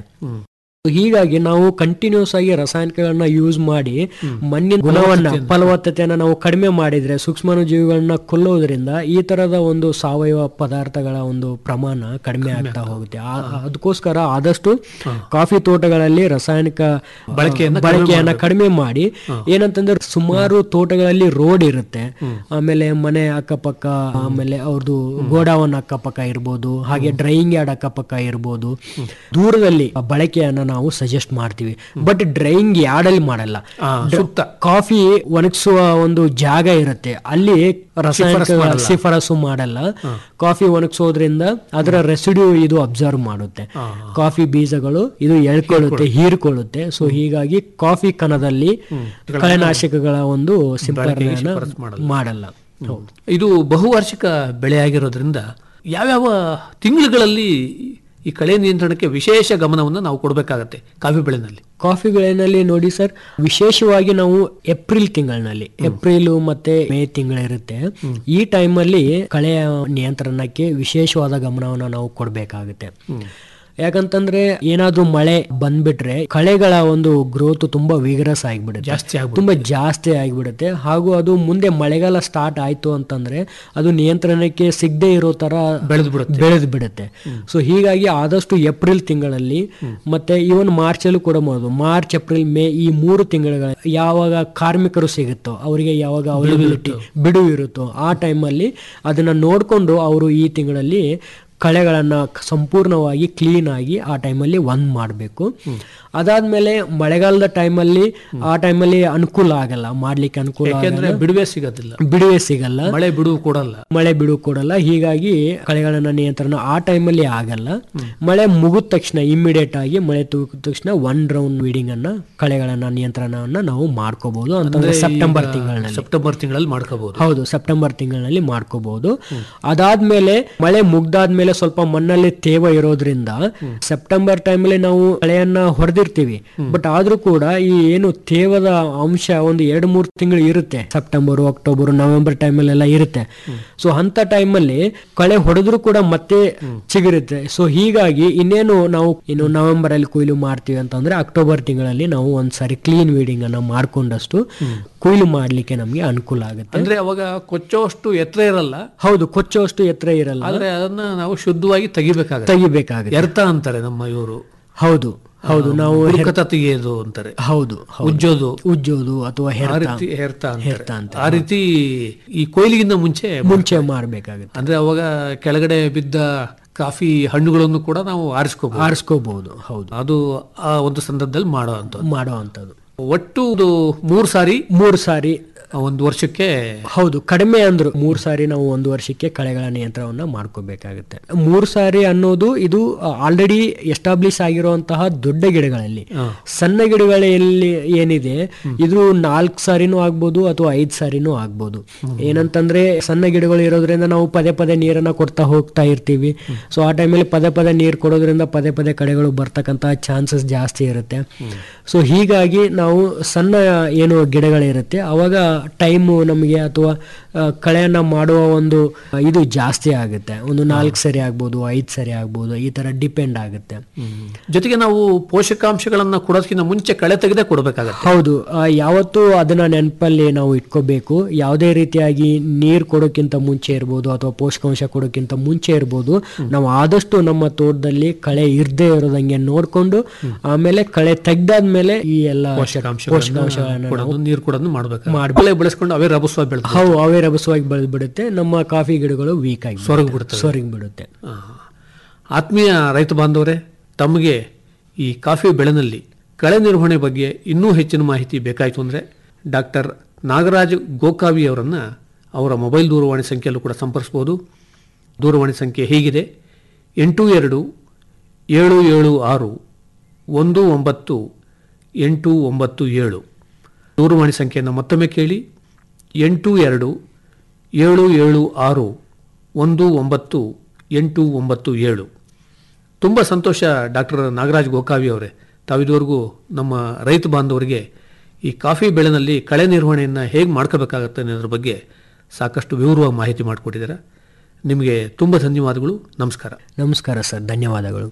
ಹೀಗಾಗಿ ನಾವು ಕಂಟಿನ್ಯೂಸ್ ಆಗಿ ರಾಸಾಯನಿಕಗಳನ್ನ ಯೂಸ್ ಮಾಡಿ ಮಣ್ಣಿನ ಗುಣವನ್ನ ಫಲವತ್ತತೆಯನ್ನ ನಾವು ಕಡಿಮೆ ಮಾಡಿದ್ರೆ ಸೂಕ್ಷ್ಮಾಣು ಜೀವಿಗಳನ್ನ ಕೊಲ್ಲೋದ್ರಿಂದ ಈ ತರದ ಒಂದು ಸಾವಯವ ಪದಾರ್ಥಗಳ ಒಂದು ಪ್ರಮಾಣ ಕಡಿಮೆ ಆಗ್ತಾ ಹೋಗುತ್ತೆ ಆ- ಅದಕ್ಕೋಸ್ಕರ ಆದಷ್ಟು ಕಾಫಿ ತೋಟಗಳಲ್ಲಿ ರಾಸಾಯನಿಕ ಬಳಕೆಯನ್ನ ಬಳಕೆಯನ್ನ ಕಡಿಮೆ ಮಾಡಿ ಏನಂತಂದ್ರೆ ಸುಮಾರು ತೋಟಗಳಲ್ಲಿ ರೋಡ್ ಇರುತ್ತೆ ಆಮೇಲೆ ಮನೆ ಅಕ್ಕಪಕ್ಕ ಆಮೇಲೆ ಅವ್ರದ್ದು ಗೋಡಾವನ್ ಅಕ್ಕಪಕ್ಕ ಇರ್ಬೋದು ಹಾಗೆ ಡ್ರೈಯಿಂಗ್ ಯಾರ್ಡ್ ಅಕ್ಕಪಕ್ಕ ಇರ್ಬೋದು ದೂರದಲ್ಲಿ ಬಳಕೆಯನ್ನ ನಾವು ಸಜೆಸ್ಟ್ ಮಾಡ್ತೀವಿ ಬಟ್ ಡ್ರೈಯಿಂಗ್ ಯಾರ್ಡ್ ಅಲ್ಲಿ ಮಾಡಲ್ಲ ಸೂಕ್ತ. ಕಾಫಿ ಒಣಗಿಸುವ ಒಂದು ಜಾಗ ಇರುತ್ತೆ ಅಲ್ಲಿ ರಾಸಾಯನಿಕ ಶಿಫಾರಸು ಮಾಡಲ್ಲ ಕಾಫಿ ಒಣಗಿಸೋದ್ರಿಂದ ಅದರ ರೆಸಿಡ್ಯೂ ಇದು ಅಬ್ಸರ್ವ್ ಮಾಡುತ್ತೆ ಕಾಫಿ ಬೀಜಗಳು ಇದು ಎಳ್ಕೊಳ್ಳುತ್ತೆ ಹೀರ್ಕೊಳ್ಳುತ್ತೆ ಸೊ ಹೀಗಾಗಿ ಕಾಫಿ ಕಣದಲ್ಲಿ ಕಳೆನಾಶಕಗಳ ಒಂದು ಸಿಂಪರಣೆಯನ್ನ ಮಾಡಲ್ಲ ಹೌದು ಇದು ಬಹುವಾರ್ಷಿಕ ಬೆಳೆಯಾಗಿರೋದ್ರಿಂದ ಯಾವ್ಯಾವ ತಿಂಗಳುಗಳಲ್ಲಿ ಈ ಕಳೆ ನಿಯಂತ್ರಣಕ್ಕೆ ವಿಶೇಷ ಗಮನವನ್ನು ನಾವು ಕೊಡಬೇಕಾಗತ್ತೆ ಕಾಫಿ ಬೆಳೆನಲ್ಲಿ ಕಾಫಿ ಬೆಳೆನಲ್ಲಿ ನೋಡಿ ಸರ್ ವಿಶೇಷವಾಗಿ ನಾವು ಏಪ್ರಿಲ್ ತಿಂಗಳಿನಲ್ಲಿ ಏಪ್ರಿಲ್ ಮತ್ತೆ ಮೇ ತಿಂಗಳಿರುತ್ತೆ ಈ ಟೈಮಲ್ಲಿ ಕಳೆಯ ನಿಯಂತ್ರಣಕ್ಕೆ ವಿಶೇಷವಾದ ಗಮನವನ್ನು ನಾವು ಕೊಡಬೇಕಾಗುತ್ತೆ ಯಾಕಂತಂದ್ರೆ ಏನಾದ್ರೂ ಮಳೆ ಬಂದ್ಬಿಟ್ರೆ ಕಳೆಗಳ ಒಂದು ಗ್ರೋತ್ ತುಂಬಾ ವಿಗರಸ್ ಆಗಿಬಿಡುತ್ತೆ ಜಾಸ್ತಿ ಆಗ್ಬಿಡುತ್ತೆ. ತುಂಬಾ ಜಾಸ್ತಿ ಆಗಿಬಿಡುತ್ತೆ ಹಾಗೂ ಅದು ಮುಂದೆ ಮಳೆಗಾಲ ಸ್ಟಾರ್ಟ್ ಆಯ್ತು ಅಂತಂದ್ರೆ ಅದು ನಿಯಂತ್ರಣಕ್ಕೆ ಸಿಗದೆ ಇರೋ ತರ ಬೆಳೆದು ಬಿಡುತ್ತೆ ಬೆಳೆದು ಬಿಡುತ್ತೆ ಸೊ ಹೀಗಾಗಿ ಆದಷ್ಟು ಏಪ್ರಿಲ್ ತಿಂಗಳಲ್ಲಿ ಮತ್ತೆ ಇವನ್ ಮಾರ್ಚ್ ಅಲ್ಲೂ ಕೂಡ ಮಾಡೋದು ಮಾರ್ಚ್ ಏಪ್ರಿಲ್ ಮೇ ಈ ಮೂರು ತಿಂಗಳ ಯಾವಾಗ ಕಾರ್ಮಿಕರು ಸಿಗುತ್ತೋ ಅವರಿಗೆ ಯಾವಾಗ ಅವೈಲಬಿಲಿಟಿ ಬಿಡುವು ಇರುತ್ತೋ ಆ ಟೈಮಲ್ಲಿ ಅದನ್ನ ನೋಡ್ಕೊಂಡು ಅವರು ಈ ತಿಂಗಳಲ್ಲಿ ಕಳೆಗಳನ್ನ ಸಂಪೂರ್ಣವಾಗಿ ಕ್ಲೀನ್ ಆಗಿ ಆ ಟೈಮಲ್ಲಿ ಒಂದ್ ಮಾಡಬೇಕು ಅದಾದ್ಮೇಲೆ ಮಳೆಗಾಲದ ಟೈಮಲ್ಲಿ ಆ ಟೈಮಲ್ಲಿ ಅನುಕೂಲ ಆಗಲ್ಲ ಮಾಡ್ಲಿಕ್ಕೆ ಅನುಕೂಲ ಯಾಕೆಂದ್ರೆ ಆಗಲ್ಲ. ಬಿಡುವೆ ಸಿಗೋದಿಲ್ಲ ಬಿಡುವೆ ಸಿಗಲ್ಲ ಮಳೆ ಬಿಡುವು ಕೊಡಲ್ಲ ಮಳೆ ಬಿಡು ಕೊಡಲ್ಲ ಹೀಗಾಗಿ ಕಳೆಗಳನ್ನ ನಿಯಂತ್ರಣ ಆ ಟೈಮಲ್ಲಿ ಆಗಲ್ಲ ಮಳೆ ಮುಗಿದ ತಕ್ಷಣ ಇಮ್ಮಿಡಿಯೇಟ್ ಆಗಿ ಮಳೆ ತೂಗಿದ ತಕ್ಷಣ ಒನ್ ರೌಂಡ್ ವೀಡಿಂಗ್ ಅನ್ನ ಕಳೆಗಳನ್ನ ನಿಯಂತ್ರಣವನ್ನ ನಾವು ಮಾಡ್ಕೋಬಹುದು ಅಂತಂದ್ರೆ ಸೆಪ್ಟೆಂಬರ್ ತಿಂಗಳಲ್ಲಿ ಸೆಪ್ಟೆಂಬರ್ ತಿಂಗಳಲ್ಲಿ ಮಾಡ್ಕೋಬಹುದು ಹೌದು ಸೆಪ್ಟೆಂಬರ್ ತಿಂಗಳಲ್ಲಿ ಮಾಡ್ಕೋಬಹುದು ಅದಾದ್ಮೇಲೆ ಮಳೆ ಮುಗ್ದಾದ್ಮೇಲೆ ಸ್ವಲ್ಪ ಮಣ್ಣಲ್ಲಿ ತೇವ ಇರೋದ್ರಿಂದ ಸೆಪ್ಟೆಂಬರ್ ಟೈಮಲ್ಲಿ ನಾವು ಕಳೆಯನ್ನ ಹೊಡೆದಿರ್ತೀವಿ ಬಟ್ ಆದ್ರೂ ಕೂಡ ಈ ಏನು ತೇವದ ಅಂಶ ಒಂದು ಎರಡು ಮೂರು ತಿಂಗಳು ಇರುತ್ತೆ ಸೆಪ್ಟೆಂಬರ್ ಅಕ್ಟೋಬರ್ ನವೆಂಬರ್ ಟೈಮಲ್ಲೆಲ್ಲ ಇರುತ್ತೆ ಸೊ ಅಂತ ಟೈಮಲ್ಲಿ ಕಳೆ ಹೊಡೆದ್ರು ಕೂಡ ಮತ್ತೆ ಚಿಗುರುತ್ತೆ ಸೊ ಹೀಗಾಗಿ ಇನ್ನೇನು ನಾವು ಇನ್ನು ನವೆಂಬರ್ ಅಲ್ಲಿ ಕೊಯ್ಲು ಮಾಡ್ತೀವಿ ಅಂತಂದ್ರೆ ಅಕ್ಟೋಬರ್ ತಿಂಗಳಲ್ಲಿ ನಾವು ಒಂದ್ಸರಿ ಕ್ಲೀನ್ ವೀಡಿಂಗ್ ಅನ್ನ ಮಾಡ್ಕೊಂಡಷ್ಟು ಕೊಯ್ಲು ಮಾಡ್ಲಿಕ್ಕೆ ನಮ್ಗೆ ಅನುಕೂಲ ಆಗುತ್ತೆ ಅಂದ್ರೆ ಅವಾಗ ಕೊಚ್ಚೋಷ್ಟು ಎತ್ತರ ಇರಲ್ಲ ಹೌದು ಕೊಚ್ಚುವಷ್ಟು ಎತ್ತರ ಇರಲ್ಲ ಆದ್ರೆ ಅದನ್ನ ನಾವು ಶುದ್ಧವಾಗಿ ತೆಗಿಬೇಕಾಗತ್ತೆ ತೆಗಿಬೇಕಾಗುತ್ತೆ ಎರ್ತ ಅಂತಾರೆ ನಮ್ಮ ಇವರು ಹೌದು ಹೌದು ನಾವು ಹೆರ್- ಬುಡಕತ ತೆಗೆಯೋದು ಅಂತಾರೆ ಹೌದು ಹೌದು. ಉಜ್ಜೋದು ಉಜ್ಜೋದು ಅಥವಾ ಆ ಹೆರ್ತ ರೀತಿ ಹೆರ್ತ ಹೆರ್ತ ಅಂತಾರೆ ಅಂತ ಆ ರೀತಿ ಈ ಕೊಯ್ಲಿಗಿಂತ ಮುಂಚೆ ಮುಂಚೆ ಮಾಡ್ಬೇಕಾಗುತ್ತೆ ಅಂದ್ರೆ ಅವಾಗ ಕೆಳಗಡೆ ಬಿದ್ದ ಕಾಫಿ ಹಣ್ಣುಗಳನ್ನು ಕೂಡ ನಾವು ಆರಿಸ್ಕೋಬಹುದು ಆರಿಸ್ಕೋಬಹುದು ಹೌದು ಅದು ಆ ಒಂದು ಸಂದರ್ಭದಲ್ಲಿ ಮಾಡೋ ಅಂಥದ್ದು ಮಾಡೋ ಅಂಥದ್ದು ಒಟ್ಟು ಇದು ಮೂರು ಸಾರಿ ಮೂರು ಸಾರಿ ಒಂದು ವರ್ಷಕ್ಕೆ ಹೌದು ಕಡಿಮೆ ಅಂದ್ರು ಮೂರು ಸಾರಿ ನಾವು ಒಂದು ವರ್ಷಕ್ಕೆ ಕಳೆಗಳ ನಿಯಂತ್ರಣವನ್ನ ಮಾಡ್ಕೋಬೇಕಾಗುತ್ತೆ ಮೂರು ಸಾರಿ ಅನ್ನೋದು ಇದು ಆಲ್ರೆಡಿ ಎಸ್ಟಾಬ್ಲಿಷ್ ಆಗಿರುವಂತಹ ದೊಡ್ಡ ಗಿಡಗಳಲ್ಲಿ ಸಣ್ಣ ಗಿಡಗಳಲ್ಲಿ ಏನಿದೆ ಇದು ನಾಲ್ಕು ಸಾರಿನೂ ಆಗ್ಬೋದು ಅಥವಾ ಐದು ಸಾರಿನೂ ಆಗ್ಬೋದು ಏನಂತಂದ್ರೆ ಸಣ್ಣ ಗಿಡಗಳು ಇರೋದ್ರಿಂದ ನಾವು ಪದೇ ಪದೇ ನೀರನ್ನ ಕೊಡ್ತಾ ಹೋಗ್ತಾ ಇರ್ತೀವಿ ಸೊ ಆ ಟೈಮಲ್ಲಿ ಪದೇ ಪದೇ ನೀರು ಕೊಡೋದ್ರಿಂದ ಪದೇ ಪದೇ ಕಳೆಗಳು ಬರ್ತಕ್ಕಂತಹ ಚಾನ್ಸಸ್ ಜಾಸ್ತಿ ಇರುತ್ತೆ ಸೊ ಹೀಗಾಗಿ ನಾವು ಸಣ್ಣ ಏನು ಗಿಡಗಳಿರುತ್ತೆ ಅವಾಗ ಟೈಮು ನಮಗೆ ಅಥವಾ ಆ, ಕಳೆಯನ್ನ ಮಾಡುವ ಒಂದು ಆ, ಇದು ಜಾಸ್ತಿ ಆಗುತ್ತೆ ಒಂದು ನಾಲ್ಕು ಸರಿ ಆಗ್ಬೋದು ಐದು ಸರಿ ಆಗ್ಬೋದು ಈ ತರ ಡಿಪೆಂಡ್ ಆಗುತ್ತೆ ಜೊತೆಗೆ ನಾವು ಪೋಷಕಾಂಶಗಳನ್ನ ಕೊಡೋದಕ್ಕಿಂತ ಮುಂಚೆ ಕಳೆ ತೆಗೆದೇ ಕೊಡಬೇಕಾಗತ್ತೆ ಹೌದು ಆ, ಯಾವತ್ತೂ ಅದನ್ನ ನೆನಪಲ್ಲಿ ನಾವು ಇಟ್ಕೋಬೇಕು ಯಾವುದೇ ರೀತಿಯಾಗಿ ನೀರು ಕೊಡೋಕ್ಕಿಂತ ಮುಂಚೆ ಇರ್ಬೋದು ಅಥವಾ ಪೋಷಕಾಂಶ ಕೊಡೋಕ್ಕಿಂತ ಮುಂಚೆ ಇರ್ಬೋದು ನಾವು ಆದಷ್ಟು ನಮ್ಮ ತೋಟದಲ್ಲಿ ಕಳೆ ಇರ್ದೇ ಇರೋದಂಗೆ ನೋಡ್ಕೊಂಡು ಆಮೇಲೆ ಕಳೆ ತೆಗ್ದಾದ್ಮೇಲೆ ಈ ಎಲ್ಲ ಪೋಷಕಾಂಶಗಳನ್ನ ಕೊಡೋದು ನೀರು ಕೊಡೋದು ಮಾಡ್ಬೇಕು ಮಾಡ್ಬೇಕು. ಬೆಳೆ ಬೆಳೆಸ್ಕೊಂಡು ಅವೇ ರಭಸವಾಗಿ ಬೆಳೆದು ಹೌ ಅವೇ ರಭಸವಾಗಿ ಬೆಳೆದು ಬಿಡುತ್ತೆ ನಮ್ಮ ಕಾಫಿ ಗಿಡಗಳು ವೀಕ್ ಆಗಿ ಸೊರಗಿ ಬಿಡ್ತವೆ. ಸೊರಗಿ ಬಿಡುತ್ತೆ ಆತ್ಮೀಯ ರೈತ ಬಾಂಧವರೇ ತಮಗೆ ಈ ಕಾಫಿ ಬೆಳೆನಲ್ಲಿ ಕಳೆ ನಿರ್ವಹಣೆ ಬಗ್ಗೆ ಇನ್ನೂ ಹೆಚ್ಚಿನ ಮಾಹಿತಿ ಬೇಕಾಯಿತು ಅಂದರೆ ಡಾಕ್ಟರ್ ನಾಗರಾಜ್ ಗೋಕಾವಿ ಅವರನ್ನು ಅವರ ಮೊಬೈಲ್ ದೂರವಾಣಿ ಸಂಖ್ಯೆಯಲ್ಲೂ ಕೂಡ ಸಂಪರ್ಸ್ಬೋದು ದೂರವಾಣಿ ಸಂಖ್ಯೆ ಹೀಗಿದೆ ಎಂಟು ಎರಡು ಏಳು ಏಳು ಆರು ಒಂದು ಒಂಬತ್ತು ಎಂಟು ಒಂಬತ್ತು ಏಳು ದೂರವಾಣಿ ಸಂಖ್ಯೆಯನ್ನು ಮತ್ತೊಮ್ಮೆ ಕೇಳಿ ಎಂಟು ಎರಡು ಏಳು ಏಳು ಆರು ಒಂದು ಒಂಬತ್ತು ಎಂಟು ಒಂಬತ್ತು ಏಳು ತುಂಬ ಸಂತೋಷ ಡಾಕ್ಟರ್ ನಾಗರಾಜ್ ಗೋಕಾವಿ ಅವರೇ ತಾವಿದುವರೆಗೂ ನಮ್ಮ ರೈತ ಬಾಂಧವರಿಗೆ ಈ ಕಾಫಿ ಬೆಳೆನಲ್ಲಿ ಕಳೆ ನಿರ್ವಹಣೆಯನ್ನು ಹೇಗೆ ಮಾಡ್ಕೋಬೇಕಾಗತ್ತೆ ಅನ್ನೋದ್ರ ಬಗ್ಗೆ ಸಾಕಷ್ಟು ವಿವರವಾಗಿ ಮಾಹಿತಿ ಮಾಡಿಕೊಟ್ಟಿದ್ದೀರಾ ನಿಮಗೆ ತುಂಬ ಧನ್ಯವಾದಗಳು ನಮಸ್ಕಾರ ನಮಸ್ಕಾರ ಸರ್ ಧನ್ಯವಾದಗಳು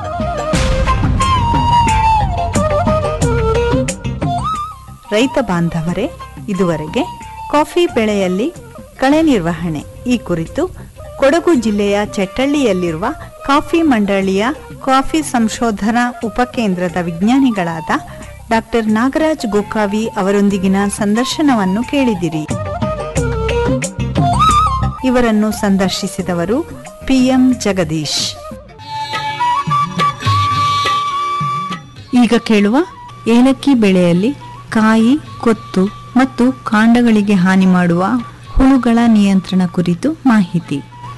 ರೈತ ಬಾಂಧವರೇ ಇದುವರೆಗೆ ಕಾಫಿ ಬೆಳೆಯಲ್ಲಿ ಕಳೆ ನಿರ್ವಹಣೆ ಈ ಕುರಿತು ಕೊಡಗು ಜಿಲ್ಲೆಯ ಚೆಟ್ಟಳ್ಳಿಯಲ್ಲಿರುವ ಕಾಫಿ ಮಂಡಳಿಯ ಕಾಫಿ ಸಂಶೋಧನಾ ಉಪಕೇಂದ್ರದ ವಿಜ್ಞಾನಿಗಳಾದ ಡಾಕ್ಟರ್ ನಾಗರಾಜ್ ಗೋಕಾವಿ ಅವರೊಂದಿಗಿನ ಸಂದರ್ಶನವನ್ನು ಕೇಳಿದಿರಿ ಇವರನ್ನು ಸಂದರ್ಶಿಸಿದವರು ಪಿಎಂ ಜಗದೀಶ್ ಈಗ ಕೇಳುವ ಏಲಕ್ಕಿ ಬೆಳೆಯಲ್ಲಿ ಕಾಯಿ ಕೊತ್ತು ಮತ್ತು ಕಾಂಡಗಳಿಗೆ ಹಾನಿ ಮಾಡುವ ಹುಳುಗಳ ನಿಯಂತ್ರಣ ಕುರಿತು ಮಾಹಿತಿ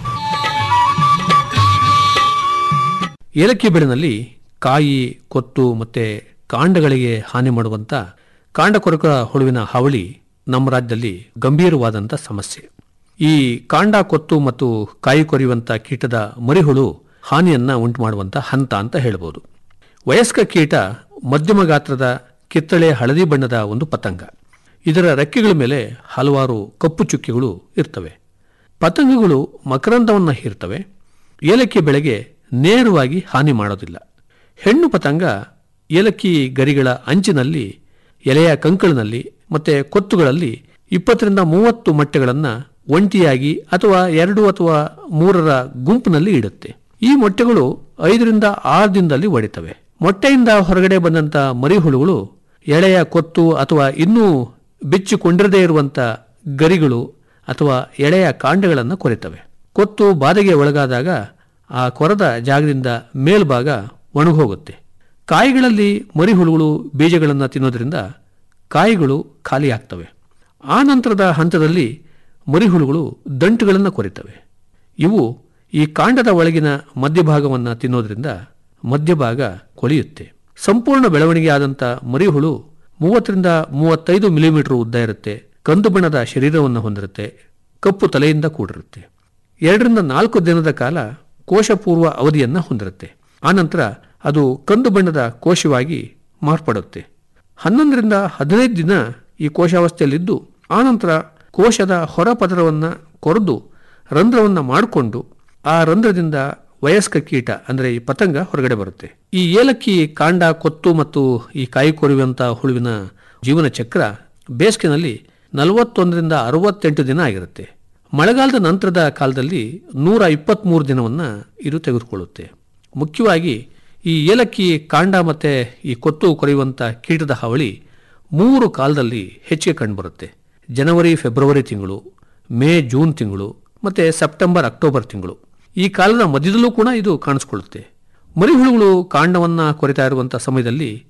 ಏಲಕ್ಕಿ ಬೆಳೆನಲ್ಲಿ ಕಾಯಿ ಕೊತ್ತು ಮತ್ತೆ ಕಾಂಡಗಳಿಗೆ ಹಾನಿ ಮಾಡುವಂತ ಕಾಂಡ ಕೊರಕ ಹುಳುವಿನ ಹಾವಳಿ ನಮ್ಮ ರಾಜ್ಯದಲ್ಲಿ ಗಂಭೀರವಾದಂಥ ಸಮಸ್ಯೆ ಈ ಕಾಂಡ ಕೊತ್ತು ಮತ್ತು ಕಾಯಿ ಕೊರೆಯುವಂತ ಕೀಟದ ಮರಿಹುಳು ಹಾನಿಯನ್ನ ಉಂಟು ಮಾಡುವಂತ ಹಂತ ಅಂತ ಹೇಳ್ಬೋದು ವಯಸ್ಕ ಕೀಟ ಮಧ್ಯಮ ಗಾತ್ರದ ಕಿತ್ತಳೆ ಹಳದಿ ಬಣ್ಣದ ಒಂದು ಪತಂಗ ಇದರ ರೆಕ್ಕೆಗಳ ಮೇಲೆ ಹಲವಾರು ಕಪ್ಪು ಚುಕ್ಕಿಗಳು ಇರ್ತವೆ ಪತಂಗಗಳು ಮಕರಂದವನ್ನು ಹೀರ್ತವೆ ಏಲಕ್ಕಿ ಬೆಳೆಗೆ ನೇರವಾಗಿ ಹಾನಿ ಮಾಡೋದಿಲ್ಲ ಹೆಣ್ಣು ಪತಂಗ ಏಲಕ್ಕಿ ಗರಿಗಳ ಅಂಚಿನಲ್ಲಿ ಎಲೆಯ ಕಂಕಳಿನಲ್ಲಿ ಮತ್ತೆ ಕೊತ್ತುಗಳಲ್ಲಿ ಇಪ್ಪತ್ತರಿಂದ ಮೂವತ್ತು ಮೊಟ್ಟೆಗಳನ್ನು ಒಂಟಿಯಾಗಿ ಅಥವಾ ಎರಡು ಅಥವಾ ಮೂರರ ಗುಂಪಿನಲ್ಲಿ ಇಡುತ್ತೆ ಈ ಮೊಟ್ಟೆಗಳು ಐದರಿಂದ ಆರು ದಿನದಲ್ಲಿ ಒಡಿತವೆ ಮೊಟ್ಟೆಯಿಂದ ಹೊರಗಡೆ ಬಂದಂತ ಮರಿಹುಳುಗಳು ಎಳೆಯ ಕೊತ್ತು ಅಥವಾ ಇನ್ನೂ ಬಿಚ್ಚಿಕೊಂಡಿರದೇ ಇರುವಂತ ಗರಿಗಳು ಅಥವಾ ಎಳೆಯ ಕಾಂಡಗಳನ್ನು ಕೊರೆತವೆ ಕೊತ್ತು ಬಾಧೆಗೆ ಒಳಗಾದಾಗ ಆ ಕೊರದ ಜಾಗದಿಂದ ಮೇಲ್ಭಾಗ ಒಣಗೋಗುತ್ತೆ ಕಾಯಿಗಳಲ್ಲಿ ಮರಿಹುಳುಗಳು ಬೀಜಗಳನ್ನು ತಿನ್ನೋದ್ರಿಂದ ಕಾಯಿಗಳು ಖಾಲಿಯಾಗ್ತವೆ ಆ ನಂತರದ ಹಂತದಲ್ಲಿ ಮರಿಹುಳುಗಳು ದಂಟುಗಳನ್ನು ಕೊರಿತವೆ ಇವು ಈ ಕಾಂಡದ ಒಳಗಿನ ಮಧ್ಯಭಾಗವನ್ನು ತಿನ್ನೋದ್ರಿಂದ ಮಧ್ಯಭಾಗ ಕೊಳೆಯುತ್ತೆ ಸಂಪೂರ್ಣ ಬೆಳವಣಿಗೆ ಆದಂಥ ಮರಿಹುಳು ಮೂವತ್ತರಿಂದ ಮೂವತ್ತೈದು ಮಿಲಿಮೀಟರ್ ಉದ್ದ ಇರುತ್ತೆ ಕಂದು ಬಣ್ಣದ ಶರೀರವನ್ನು ಹೊಂದಿರುತ್ತೆ ಕಪ್ಪು ತಲೆಯಿಂದ ಕೂಡಿರುತ್ತೆ ಎರಡರಿಂದ ನಾಲ್ಕು ದಿನದ ಕಾಲ ಕೋಶಪೂರ್ವ ಅವಧಿಯನ್ನು ಹೊಂದಿರುತ್ತೆ ಆನಂತರ ಅದು ಕಂದು ಬಣ್ಣದ ಕೋಶವಾಗಿ ಮಾರ್ಪಡುತ್ತೆ ಹನ್ನೊಂದರಿಂದ ಹದಿನೈದು ದಿನ ಈ ಕೋಶಾವಸ್ಥೆಯಲ್ಲಿದ್ದು ಆನಂತರ ಕೋಶದ ಹೊರಪದರವನ್ನು ಕೊರೆದು ರಂಧ್ರವನ್ನು ಮಾಡಿಕೊಂಡು ಆ ರಂಧ್ರದಿಂದ ವಯಸ್ಕ ಕೀಟ ಅಂದರೆ ಈ ಪತಂಗ ಹೊರಗಡೆ ಬರುತ್ತೆ ಈ ಏಲಕ್ಕಿ ಕಾಂಡ ಕೊತ್ತು ಮತ್ತು ಈ ಕಾಯಿ ಕೊರೆಯುವಂಥ ಹುಳುವಿನ ಜೀವನ ಚಕ್ರ ಬೇಸಿಗೆನಲ್ಲಿ ನಲವತ್ತೊಂದರಿಂದ ಅರವತ್ತೆಂಟು ದಿನ ಆಗಿರುತ್ತೆ ಮಳೆಗಾಲದ ನಂತರದ ಕಾಲದಲ್ಲಿ ನೂರ ಇಪ್ಪತ್ತ್ಮೂರು ದಿನವನ್ನು ಇದು ತೆಗೆದುಕೊಳ್ಳುತ್ತೆ ಮುಖ್ಯವಾಗಿ ಈ ಏಲಕ್ಕಿ ಕಾಂಡ ಮತ್ತು ಈ ಕೊತ್ತು ಕೊರೆಯುವಂಥ ಕೀಟದ ಹಾವಳಿ ಮೂರು ಕಾಲದಲ್ಲಿ ಹೆಚ್ಚಿಗೆ ಕಂಡುಬರುತ್ತೆ ಜನವರಿ ಫೆಬ್ರವರಿ ತಿಂಗಳು ಮೇ ಜೂನ್ ತಿಂಗಳು ಮತ್ತು ಸೆಪ್ಟೆಂಬರ್ ಅಕ್ಟೋಬರ್ ತಿಂಗಳು ಈ ಕಾಲದ ಮಧ್ಯದಲ್ಲೂ ಕೂಡ ಇದು ಕಾಣಿಸ್ಕೊಳ್ಳುತ್ತೆ ಮರಿಹುಳುಗಳು ಕಾಂಡವನ್ನು ಕೊರೆತಾ ಇರುವಂಥ ಸಮಯದಲ್ಲಿ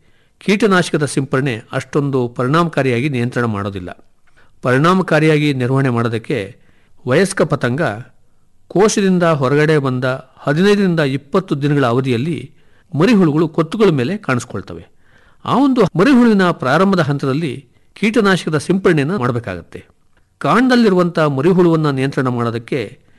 ಕೀಟನಾಶಕದ ಸಿಂಪರಣೆ ಅಷ್ಟೊಂದು ಪರಿಣಾಮಕಾರಿಯಾಗಿ ನಿಯಂತ್ರಣ ಮಾಡೋದಿಲ್ಲ ಪರಿಣಾಮಕಾರಿಯಾಗಿ ನಿರ್ವಹಣೆ ಮಾಡೋದಕ್ಕೆ ವಯಸ್ಕ ಪತಂಗ ಕೋಶದಿಂದ ಹೊರಗಡೆ ಬಂದ ಹದಿನೈದರಿಂದ ಇಪ್ಪತ್ತು ದಿನಗಳ ಅವಧಿಯಲ್ಲಿ ಮರಿಹುಳುಗಳು ಕೊತ್ತುಗಳ ಮೇಲೆ ಕಾಣಿಸ್ಕೊಳ್ತವೆ ಆ ಒಂದು ಮರಿಹುಳುವಿನ ಪ್ರಾರಂಭದ ಹಂತದಲ್ಲಿ ಕೀಟನಾಶಕದ ಸಿಂಪರಣೆಯನ್ನು ಮಾಡಬೇಕಾಗತ್ತೆ ಕಾಂಡದಲ್ಲಿರುವಂಥ ಮರಿಹುಳುವನ್ನು ನಿಯಂತ್ರಣ ಮಾಡೋದಕ್ಕೆ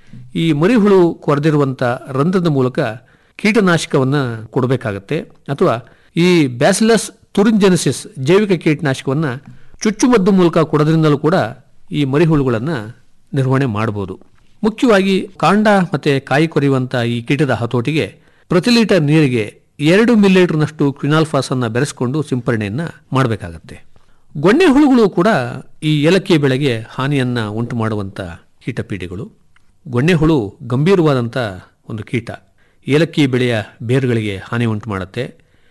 ಈ ಮರಿಹುಳು ಕೊರೆದಿರುವಂಥ ರಂಧ್ರದ ಮೂಲಕ ಕೀಟನಾಶಕವನ್ನು ಕೊಡಬೇಕಾಗತ್ತೆ ಅಥವಾ ಈ ಬ್ಯಾಸಿಲಸ್ ತುರಿಂಜೆನಿಸಿಸ್ ಜೈವಿಕ ಕೀಟನಾಶಕವನ್ನು ಚುಚ್ಚುಮದ್ದು ಮೂಲಕ ಕೊಡೋದ್ರಿಂದಲೂ ಕೂಡ ಈ ಮರಿಹುಳುಗಳನ್ನು ನಿರ್ವಹಣೆ ಮಾಡಬಹುದು ಮುಖ್ಯವಾಗಿ ಕಾಂಡ ಮತ್ತು ಕಾಯಿ ಕೊರೆಯುವಂಥ ಈ ಕೀಟದ ಹತೋಟಿಗೆ ಪ್ರತಿ ಲೀಟರ್ ನೀರಿಗೆ ಎರಡು ಮಿಲಿಲೀಟರ್ನಷ್ಟು ಕ್ವಿನಾಲ್ಫಾಸ್ ಅನ್ನು ಬೆರೆಸಿಕೊಂಡು ಸಿಂಪರಣೆಯನ್ನು ಮಾಡಬೇಕಾಗತ್ತೆ ಗೊಣ್ಣೆ ಹುಳುಗಳು ಕೂಡ ಈ ಏಲಕ್ಕಿ ಬೆಳೆಗೆ ಹಾನಿಯನ್ನ ಉಂಟು ಮಾಡುವಂಥ ಕೀಟಪೀಡೆಗಳು ಗೊಣ್ಣೆ ಹುಳು ಗಂಭೀರವಾದಂಥ ಒಂದು ಕೀಟ ಏಲಕ್ಕಿ ಬೆಳೆಯ ಬೇರುಗಳಿಗೆ ಹಾನಿ ಉಂಟು ಮಾಡುತ್ತೆ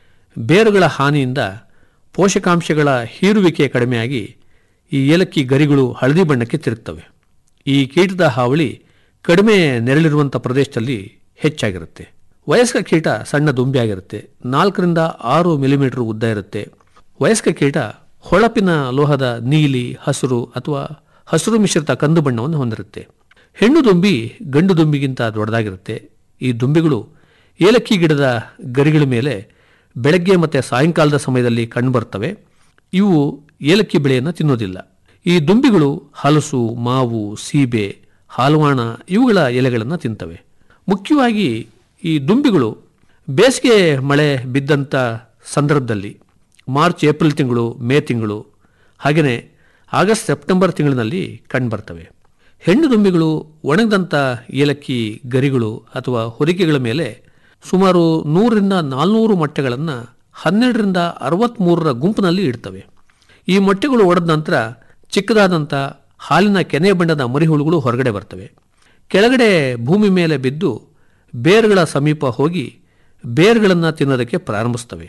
ಬೇರುಗಳ ಹಾನಿಯಿಂದ ಪೋಷಕಾಂಶಗಳ ಹೀರುವಿಕೆ ಕಡಿಮೆಯಾಗಿ ಈ ಏಲಕ್ಕಿ ಗರಿಗಳು ಹಳದಿ ಬಣ್ಣಕ್ಕೆ ತಿರುಗ್ತವೆ ಈ ಕೀಟದ ಹಾವಳಿ ಕಡಿಮೆ ನೆರಳಿರುವಂಥ ಪ್ರದೇಶದಲ್ಲಿ ಹೆಚ್ಚಾಗಿರುತ್ತೆ ವಯಸ್ಕ ಕೀಟ ಸಣ್ಣ ದುಂಬಿಯಾಗಿರುತ್ತೆ ನಾಲ್ಕರಿಂದ ಆರು ಮಿಲಿಮೀಟರ್ ಉದ್ದ ಇರುತ್ತೆ ವಯಸ್ಕ ಕೀಟ ಹೊಳಪಿನ ಲೋಹದ ನೀಲಿ ಹಸಿರು ಅಥವಾ ಹಸಿರು ಮಿಶ್ರಿತ ಕಂದು ಬಣ್ಣವನ್ನು ಹೊಂದಿರುತ್ತೆ ಹೆಣ್ಣು ದುಂಬಿ ಗಂಡು ದುಂಬಿಗಿಂತ ದೊಡ್ಡದಾಗಿರುತ್ತೆ ಈ ದುಂಬಿಗಳು ಏಲಕ್ಕಿ ಗಿಡದ ಗರಿಗಳ ಮೇಲೆ ಬೆಳಗ್ಗೆ ಮತ್ತು ಸಾಯಂಕಾಲದ ಸಮಯದಲ್ಲಿ ಕಂಡುಬರ್ತವೆ ಇವು ಏಲಕ್ಕಿ ಬೆಳೆಯನ್ನು ತಿನ್ನೋದಿಲ್ಲ ಈ ದುಂಬಿಗಳು ಹಲಸು ಮಾವು ಸೀಬೆ ಹಾಲುವಾಣ ಇವುಗಳ ಎಲೆಗಳನ್ನು ತಿಂತವೆ ಮುಖ್ಯವಾಗಿ ಈ ದುಂಬಿಗಳು ಬೇಸಿಗೆ ಮಳೆ ಬಿದ್ದಂಥ ಸಂದರ್ಭದಲ್ಲಿ ಮಾರ್ಚ್ ಏಪ್ರಿಲ್ ತಿಂಗಳು ಮೇ ತಿಂಗಳು ಹಾಗೆಯೇ ಆಗಸ್ಟ್ ಸೆಪ್ಟೆಂಬರ್ ತಿಂಗಳಿನಲ್ಲಿ ಕಂಡುಬರ್ತವೆ ಹೆಣ್ಣು ದುಂಬಿಗಳು ಒಣಗದಂಥ ಏಲಕ್ಕಿ ಗರಿಗಳು ಅಥವಾ ಹೊರಿಕೆಗಳ ಮೇಲೆ ಸುಮಾರು ನೂರರಿಂದ ನಾಲ್ನೂರು ಮೊಟ್ಟೆಗಳನ್ನು ಹನ್ನೆರಡರಿಂದ ಅರವತ್ತ್ಮೂರರ ಗುಂಪಿನಲ್ಲಿ ಇಡ್ತವೆ ಈ ಮೊಟ್ಟೆಗಳು ಒಡೆದ ನಂತರ ಚಿಕ್ಕದಾದಂಥ ಹಾಲಿನ ಕೆನೆ ಬಣ್ಣದ ಮರಿಹುಳುಗಳು ಹೊರಗಡೆ ಬರ್ತವೆ ಕೆಳಗಡೆ ಭೂಮಿ ಮೇಲೆ ಬಿದ್ದು ಬೇರುಗಳ ಸಮೀಪ ಹೋಗಿ ಬೇರುಗಳನ್ನು ತಿನ್ನೋದಕ್ಕೆ ಪ್ರಾರಂಭಿಸ್ತವೆ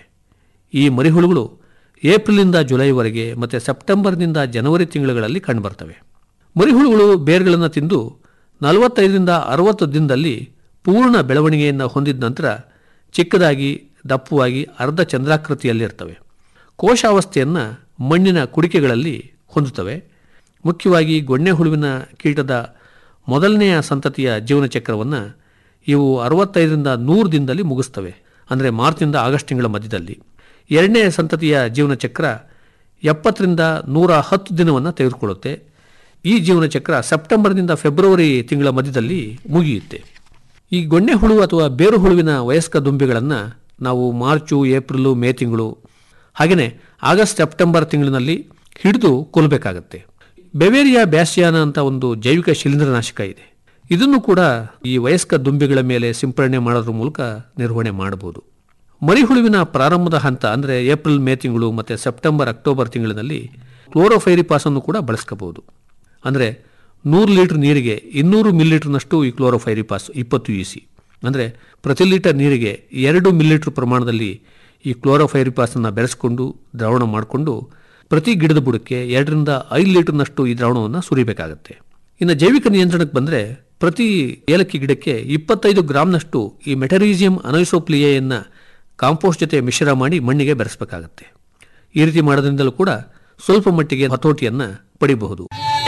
ಈ ಮರಿಹುಳುಗಳು ಏಪ್ರಿಲಿಂದ ಜುಲೈವರೆಗೆ ಮತ್ತು ಸೆಪ್ಟೆಂಬರ್ನಿಂದ ಜನವರಿ ತಿಂಗಳುಗಳಲ್ಲಿ ಕಂಡುಬರ್ತವೆ ಮರಿಹುಳುಗಳು ಬೇರುಗಳನ್ನು ತಿಂದು ನಲವತ್ತೈದರಿಂದ ಅರವತ್ತು ದಿನದಲ್ಲಿ ಪೂರ್ಣ ಬೆಳವಣಿಗೆಯನ್ನು ಹೊಂದಿದ ನಂತರ ಚಿಕ್ಕದಾಗಿ ದಪ್ಪವಾಗಿ ಅರ್ಧ ಚಂದ್ರಾಕೃತಿಯಲ್ಲಿರ್ತವೆ ಕೋಶಾವಸ್ಥೆಯನ್ನು ಮಣ್ಣಿನ ಕುಡಿಕೆಗಳಲ್ಲಿ ಹೊಂದುತ್ತವೆ ಮುಖ್ಯವಾಗಿ ಗೊಣ್ಣೆ ಹುಳುವಿನ ಕೀಟದ ಮೊದಲನೆಯ ಸಂತತಿಯ ಜೀವನ ಚಕ್ರವನ್ನು ಇವು ಅರವತ್ತೈದರಿಂದ ನೂರು ದಿನದಲ್ಲಿ ಮುಗಿಸ್ತವೆ ಅಂದರೆ ಮಾರ್ಚ್ನಿಂದ ಆಗಸ್ಟ್ ತಿಂಗಳ ಮಧ್ಯದಲ್ಲಿ ಎರಡನೇ ಸಂತತಿಯ ಜೀವನ ಚಕ್ರ ಎಪ್ಪತ್ತರಿಂದ ನೂರ ಹತ್ತು ದಿನವನ್ನು ತೆಗೆದುಕೊಳ್ಳುತ್ತೆ ಈ ಜೀವನ ಚಕ್ರ ಸೆಪ್ಟೆಂಬರ್ನಿಂದ ಫೆಬ್ರವರಿ ತಿಂಗಳ ಮಧ್ಯದಲ್ಲಿ ಮುಗಿಯುತ್ತೆ ಈ ಗೊಣ್ಣೆ ಹುಳು ಅಥವಾ ಬೇರು ಹುಳುವಿನ ವಯಸ್ಕ ದುಂಬಿಗಳನ್ನು ನಾವು ಮಾರ್ಚು ಏಪ್ರಿಲು ಮೇ ತಿಂಗಳು ಹಾಗೆಯೇ ಆಗಸ್ಟ್ ಸೆಪ್ಟೆಂಬರ್ ತಿಂಗಳಿನಲ್ಲಿ ಹಿಡಿದು ಕೊಲ್ಲಬೇಕಾಗತ್ತೆ ಬೆವೇರಿಯಾ ಬ್ಯಾಸಿಯಾನ ಅಂತ ಒಂದು ಜೈವಿಕ ಶಿಲೀಂಧ್ರನಾಶಕ ಇದೆ ಇದನ್ನು ಕೂಡ ಈ ವಯಸ್ಕ ದುಂಬಿಗಳ ಮೇಲೆ ಸಿಂಪರಣೆ ಮಾಡೋದ್ರ ಮೂಲಕ ನಿರ್ವಹಣೆ ಮಾಡಬಹುದು ಮರಿಹುಳುವಿನ ಪ್ರಾರಂಭದ ಹಂತ ಅಂದರೆ ಏಪ್ರಿಲ್ ಮೇ ತಿಂಗಳು ಮತ್ತು ಸೆಪ್ಟೆಂಬರ್ ಅಕ್ಟೋಬರ್ ತಿಂಗಳಿನಲ್ಲಿ ಕ್ಲೋರೋಫೈರಿಪಾಸನ್ನು ಕೂಡ ಬಳಸ್ಕೋಬಹುದು ಅಂದರೆ ನೂರು ಲೀಟರ್ ನೀರಿಗೆ ಇನ್ನೂರು ಮಿಲಿಲೀಟರ್ನಷ್ಟು ಈ ಕ್ಲೋರೋಫೈರಿಪಾಸ್ ಇಪ್ಪತ್ತು ಇ ಸಿ ಅಂದರೆ ಪ್ರತಿ ಲೀಟರ್ ನೀರಿಗೆ ಎರಡು ಮಿಲಿಲೀಟರ್ ಪ್ರಮಾಣದಲ್ಲಿ ಈ ಕ್ಲೋರೋಫೈರಿಪಾಸನ್ನು ಬೆರೆಸ್ಕೊಂಡು ದ್ರಾವಣ ಮಾಡಿಕೊಂಡು ಪ್ರತಿ ಗಿಡದ ಬುಡಕ್ಕೆ ಎರಡರಿಂದ ಐದು ಲೀಟರ್ನಷ್ಟು ಈ ದ್ರಾವಣವನ್ನು ಸುರಿಬೇಕಾಗತ್ತೆ ಇನ್ನು ಜೈವಿಕ ನಿಯಂತ್ರಣಕ್ಕೆ ಬಂದರೆ ಪ್ರತಿ ಏಲಕ್ಕಿ ಗಿಡಕ್ಕೆ ಇಪ್ಪತ್ತೈದು ಗ್ರಾಮ್ನಷ್ಟು ಈ ಮೆಟರೀಸಿಯಂ ಅನೈಸೋಪ್ಲಿಯೆಯನ್ನು ಕಾಂಪೋಸ್ಟ್ ಜೊತೆ ಮಿಶ್ರ ಮಾಡಿ ಮಣ್ಣಿಗೆ ಬೆರೆಸಬೇಕಾಗತ್ತೆ ಈ ರೀತಿ ಮಾಡೋದ್ರಿಂದಲೂ ಕೂಡ ಸ್ವಲ್ಪ ಮಟ್ಟಿಗೆ ಹತೋಟಿಯನ್ನು ಪಡಿಬಹುದು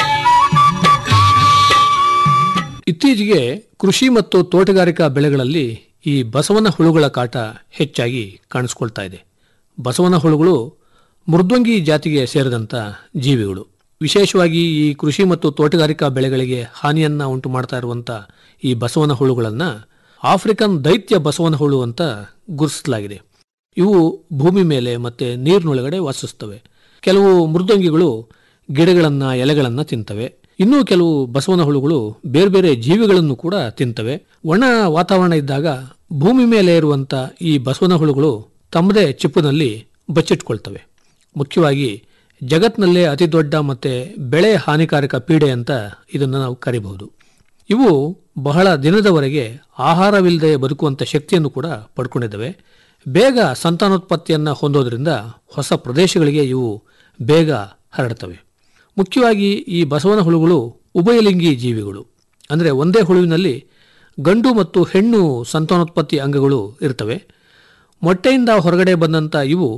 ಇತ್ತೀಚೆಗೆ ಕೃಷಿ ಮತ್ತು ತೋಟಗಾರಿಕಾ ಬೆಳೆಗಳಲ್ಲಿ ಈ ಬಸವನ ಹುಳುಗಳ ಕಾಟ ಹೆಚ್ಚಾಗಿ ಕಾಣಿಸ್ಕೊಳ್ತಾ ಇದೆ ಬಸವನ ಹುಳುಗಳು ಮೃದ್ವಂಗಿ ಜಾತಿಗೆ ಸೇರಿದಂಥ ಜೀವಿಗಳು ವಿಶೇಷವಾಗಿ ಈ ಕೃಷಿ ಮತ್ತು ತೋಟಗಾರಿಕಾ ಬೆಳೆಗಳಿಗೆ ಹಾನಿಯನ್ನ ಉಂಟು ಮಾಡ್ತಾ ಇರುವಂಥ ಈ ಬಸವನ ಹುಳುಗಳನ್ನು ಆಫ್ರಿಕನ್ ದೈತ್ಯ ಬಸವನ ಹುಳು ಅಂತ ಗುರುತಿಸಲಾಗಿದೆ ಇವು ಭೂಮಿ ಮೇಲೆ ಮತ್ತು ನೀರಿನೊಳಗಡೆ ವಾಸಿಸ್ತವೆ ಕೆಲವು ಮೃದ್ವಂಗಿಗಳು ಗಿಡಗಳನ್ನು ಎಲೆಗಳನ್ನು ತಿಂತವೆ ಇನ್ನೂ ಕೆಲವು ಬಸವನ ಹುಳುಗಳು ಬೇರೆ ಬೇರೆ ಜೀವಿಗಳನ್ನು ಕೂಡ ತಿಂತವೆ ಒಣ ವಾತಾವರಣ ಇದ್ದಾಗ ಭೂಮಿ ಮೇಲೆ ಇರುವಂಥ ಈ ಬಸವನ ಹುಳುಗಳು ತಮ್ಮದೇ ಚಿಪ್ಪಿನಲ್ಲಿ ಬಚ್ಚಿಟ್ಕೊಳ್ತವೆ ಮುಖ್ಯವಾಗಿ ಜಗತ್ನಲ್ಲೇ ಅತಿ ದೊಡ್ಡ ಮತ್ತು ಬೆಳೆ ಹಾನಿಕಾರಕ ಪೀಡೆ ಅಂತ ಇದನ್ನು ನಾವು ಕರಿಬಹುದು ಇವು ಬಹಳ ದಿನದವರೆಗೆ ಆಹಾರವಿಲ್ಲದೆ ಬದುಕುವಂಥ ಶಕ್ತಿಯನ್ನು ಕೂಡ ಪಡ್ಕೊಂಡಿದ್ದಾವೆ ಬೇಗ ಸಂತಾನೋತ್ಪತ್ತಿಯನ್ನು ಹೊಂದೋದ್ರಿಂದ ಹೊಸ ಪ್ರದೇಶಗಳಿಗೆ ಇವು ಬೇಗ ಹರಡ್ತವೆ ಮುಖ್ಯವಾಗಿ ಈ ಬಸವನ ಹುಳುಗಳು ಉಭಯಲಿಂಗಿ ಜೀವಿಗಳು ಅಂದರೆ ಒಂದೇ ಹುಳುವಿನಲ್ಲಿ ಗಂಡು ಮತ್ತು ಹೆಣ್ಣು ಸಂತಾನೋತ್ಪತ್ತಿ ಅಂಗಗಳು ಇರ್ತವೆ ಮೊಟ್ಟೆಯಿಂದ ಹೊರಗಡೆ ಬಂದಂಥ ಇವು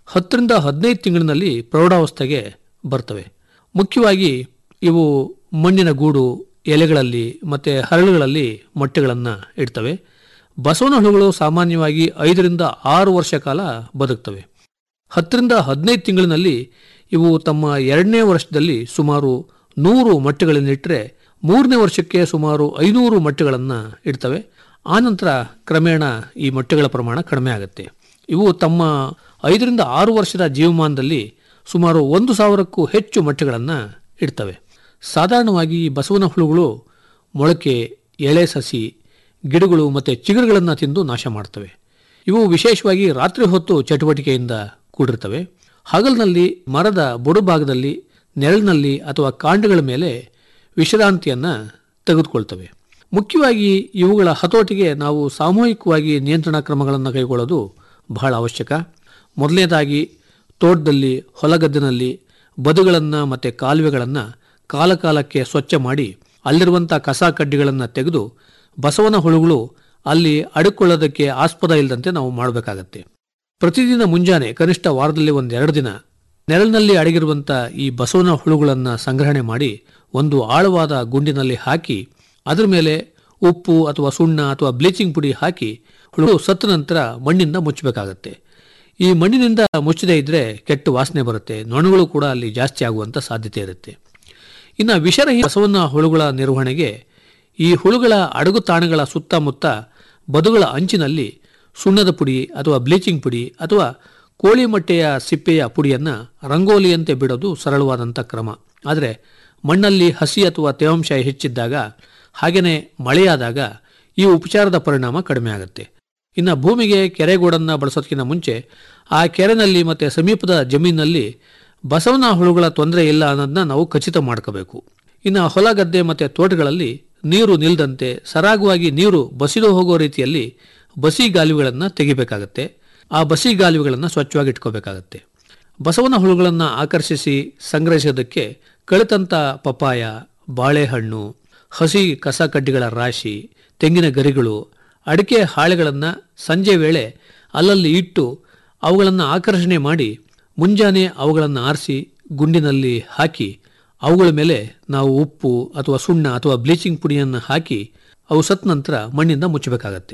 ಹತ್ತರಿಂದ ಹದಿನೈದು ತಿಂಗಳಿನಲ್ಲಿ ಪ್ರೌಢಾವಸ್ಥೆಗೆ ಬರ್ತವೆ ಮುಖ್ಯವಾಗಿ ಇವು ಮಣ್ಣಿನ ಗೂಡು ಎಲೆಗಳಲ್ಲಿ ಮತ್ತು ಹರಳುಗಳಲ್ಲಿ ಮೊಟ್ಟೆಗಳನ್ನು ಇಡ್ತವೆ ಬಸವನ ಹುಳುಗಳು ಸಾಮಾನ್ಯವಾಗಿ ಐದರಿಂದ ಆರು ವರ್ಷ ಕಾಲ ಬದುಕ್ತವೆ ಹತ್ತರಿಂದ ಹದಿನೈದು ತಿಂಗಳಿನಲ್ಲಿ ಇವು ತಮ್ಮ ಎರಡನೇ ವರ್ಷದಲ್ಲಿ ಸುಮಾರು ನೂರು ಮೊಟ್ಟೆಗಳನ್ನಿಟ್ಟರೆ ಮೂರನೇ ವರ್ಷಕ್ಕೆ ಸುಮಾರು ಐನೂರು ಮೊಟ್ಟೆಗಳನ್ನು ಇಡ್ತವೆ ಆನಂತರ ಕ್ರಮೇಣ ಈ ಮೊಟ್ಟೆಗಳ ಪ್ರಮಾಣ ಕಡಿಮೆ ಆಗುತ್ತೆ ಇವು ತಮ್ಮ ಐದರಿಂದ ಆರು ವರ್ಷದ ಜೀವಮಾನದಲ್ಲಿ ಸುಮಾರು ಒಂದು ಸಾವಿರಕ್ಕೂ ಹೆಚ್ಚು ಮೊಟ್ಟೆಗಳನ್ನು ಇಡ್ತವೆ ಸಾಧಾರಣವಾಗಿ ಈ ಬಸವನ ಹುಳುಗಳು ಮೊಳಕೆ ಎಳೆ ಸಸಿ ಗಿಡಗಳು ಮತ್ತು ಚಿಗುರುಗಳನ್ನು ತಿಂದು ನಾಶ ಮಾಡ್ತವೆ ಇವು ವಿಶೇಷವಾಗಿ ರಾತ್ರಿ ಹೊತ್ತು ಚಟುವಟಿಕೆಯಿಂದ ಕೂಡಿರ್ತವೆ ಹಗಲಿನಲ್ಲಿ ಮರದ ಬುಡಭಾಗದಲ್ಲಿ ನೆರಳಿನಲ್ಲಿ ಅಥವಾ ಕಾಂಡಗಳ ಮೇಲೆ ವಿಶ್ರಾಂತಿಯನ್ನು ತೆಗೆದುಕೊಳ್ತವೆ ಮುಖ್ಯವಾಗಿ ಇವುಗಳ ಹತೋಟಿಗೆ ನಾವು ಸಾಮೂಹಿಕವಾಗಿ ನಿಯಂತ್ರಣ ಕ್ರಮಗಳನ್ನು ಕೈಗೊಳ್ಳೋದು ಬಹಳ ಅವಶ್ಯಕ ಮೊದಲನೇದಾಗಿ ತೋಟದಲ್ಲಿ ಹೊಲಗದ್ದಿನಲ್ಲಿ ಬದುಗಳನ್ನು ಮತ್ತು ಕಾಲುವೆಗಳನ್ನು ಕಾಲಕಾಲಕ್ಕೆ ಸ್ವಚ್ಛ ಮಾಡಿ ಅಲ್ಲಿರುವಂಥ ಕಸ ಕಡ್ಡಿಗಳನ್ನು ತೆಗೆದು ಬಸವನ ಹುಳುಗಳು ಅಲ್ಲಿ ಅಡುಕೊಳ್ಳೋದಕ್ಕೆ ಆಸ್ಪದ ಇಲ್ಲದಂತೆ ನಾವು ಮಾಡಬೇಕಾಗತ್ತೆ ಪ್ರತಿದಿನ ಮುಂಜಾನೆ ಕನಿಷ್ಠ ವಾರದಲ್ಲಿ ಒಂದೆರಡು ದಿನ ನೆರಳಿನಲ್ಲಿ ಅಡಗಿರುವಂಥ ಈ ಬಸವನ ಹುಳುಗಳನ್ನು ಸಂಗ್ರಹಣೆ ಮಾಡಿ ಒಂದು ಆಳವಾದ ಗುಂಡಿನಲ್ಲಿ ಹಾಕಿ ಅದರ ಮೇಲೆ ಉಪ್ಪು ಅಥವಾ ಸುಣ್ಣ ಅಥವಾ ಬ್ಲೀಚಿಂಗ್ ಪುಡಿ ಹಾಕಿ ಹುಳು ಸತ್ತ ನಂತರ ಮಣ್ಣಿಂದ ಮುಚ್ಚಬೇಕಾಗತ್ತೆ ಈ ಮಣ್ಣಿನಿಂದ ಮುಚ್ಚದೇ ಇದ್ದರೆ ಕೆಟ್ಟ ವಾಸನೆ ಬರುತ್ತೆ ನೊಣಗಳು ಕೂಡ ಅಲ್ಲಿ ಜಾಸ್ತಿ ಆಗುವಂಥ ಸಾಧ್ಯತೆ ಇರುತ್ತೆ ಇನ್ನು ವಿಷರಹಿತ ಬಸವನ ಹುಳುಗಳ ನಿರ್ವಹಣೆಗೆ ಈ ಹುಳುಗಳ ಅಡಗು ತಾಣಗಳ ಸುತ್ತಮುತ್ತ ಬದುಗಳ ಅಂಚಿನಲ್ಲಿ ಸುಣ್ಣದ ಪುಡಿ ಅಥವಾ ಬ್ಲೀಚಿಂಗ್ ಪುಡಿ ಅಥವಾ ಕೋಳಿ ಮೊಟ್ಟೆಯ ಸಿಪ್ಪೆಯ ಪುಡಿಯನ್ನು ರಂಗೋಲಿಯಂತೆ ಬಿಡೋದು ಸರಳವಾದಂಥ ಕ್ರಮ ಆದರೆ ಮಣ್ಣಲ್ಲಿ ಹಸಿ ಅಥವಾ ತೇವಾಂಶ ಹೆಚ್ಚಿದ್ದಾಗ ಹಾಗೆಯೇ ಮಳೆಯಾದಾಗ ಈ ಉಪಚಾರದ ಪರಿಣಾಮ ಕಡಿಮೆ ಆಗುತ್ತೆ ಇನ್ನು ಭೂಮಿಗೆ ಕೆರೆಗೋಡನ್ನು ಬಳಸೋದಕ್ಕಿಂತ ಮುಂಚೆ ಆ ಕೆರೆನಲ್ಲಿ ಮತ್ತು ಸಮೀಪದ ಜಮೀನಿನಲ್ಲಿ ಬಸವನ ಹುಳುಗಳ ತೊಂದರೆ ಇಲ್ಲ ಅನ್ನೋದನ್ನ ನಾವು ಖಚಿತ ಮಾಡ್ಕೋಬೇಕು ಇನ್ನು ಹೊಲ ಗದ್ದೆ ಮತ್ತು ತೋಟಗಳಲ್ಲಿ ನೀರು ನಿಲ್ಲದಂತೆ ಸರಾಗವಾಗಿ ನೀರು ಬಸಿದು ಹೋಗೋ ರೀತಿಯಲ್ಲಿ ಬಸಿ ಗಾಲುವೆಗಳನ್ನು ತೆಗಿಬೇಕಾಗತ್ತೆ ಆ ಬಸಿ ಗಾಲುವೆಗಳನ್ನು ಸ್ವಚ್ಛವಾಗಿ ಇಟ್ಕೋಬೇಕಾಗತ್ತೆ ಬಸವನ ಹುಳುಗಳನ್ನು ಆಕರ್ಷಿಸಿ ಸಂಗ್ರಹಿಸೋದಕ್ಕೆ ಕಳಿತಂತ ಪಪಾಯ ಬಾಳೆಹಣ್ಣು ಹಸಿ ಕಸ ಕಡ್ಡಿಗಳ ರಾಶಿ ತೆಂಗಿನ ಗರಿಗಳು ಅಡಿಕೆ ಹಾಳೆಗಳನ್ನು ಸಂಜೆ ವೇಳೆ ಅಲ್ಲಲ್ಲಿ ಇಟ್ಟು ಅವುಗಳನ್ನು ಆಕರ್ಷಣೆ ಮಾಡಿ ಮುಂಜಾನೆ ಅವುಗಳನ್ನು ಆರಿಸಿ ಗುಂಡಿನಲ್ಲಿ ಹಾಕಿ ಅವುಗಳ ಮೇಲೆ ನಾವು ಉಪ್ಪು ಅಥವಾ ಸುಣ್ಣ ಅಥವಾ ಬ್ಲೀಚಿಂಗ್ ಪುಡಿಯನ್ನು ಹಾಕಿ ಅವು ಸತ್ತ ನಂತರ ಮಣ್ಣಿಂದ ಮುಚ್ಚಬೇಕಾಗತ್ತೆ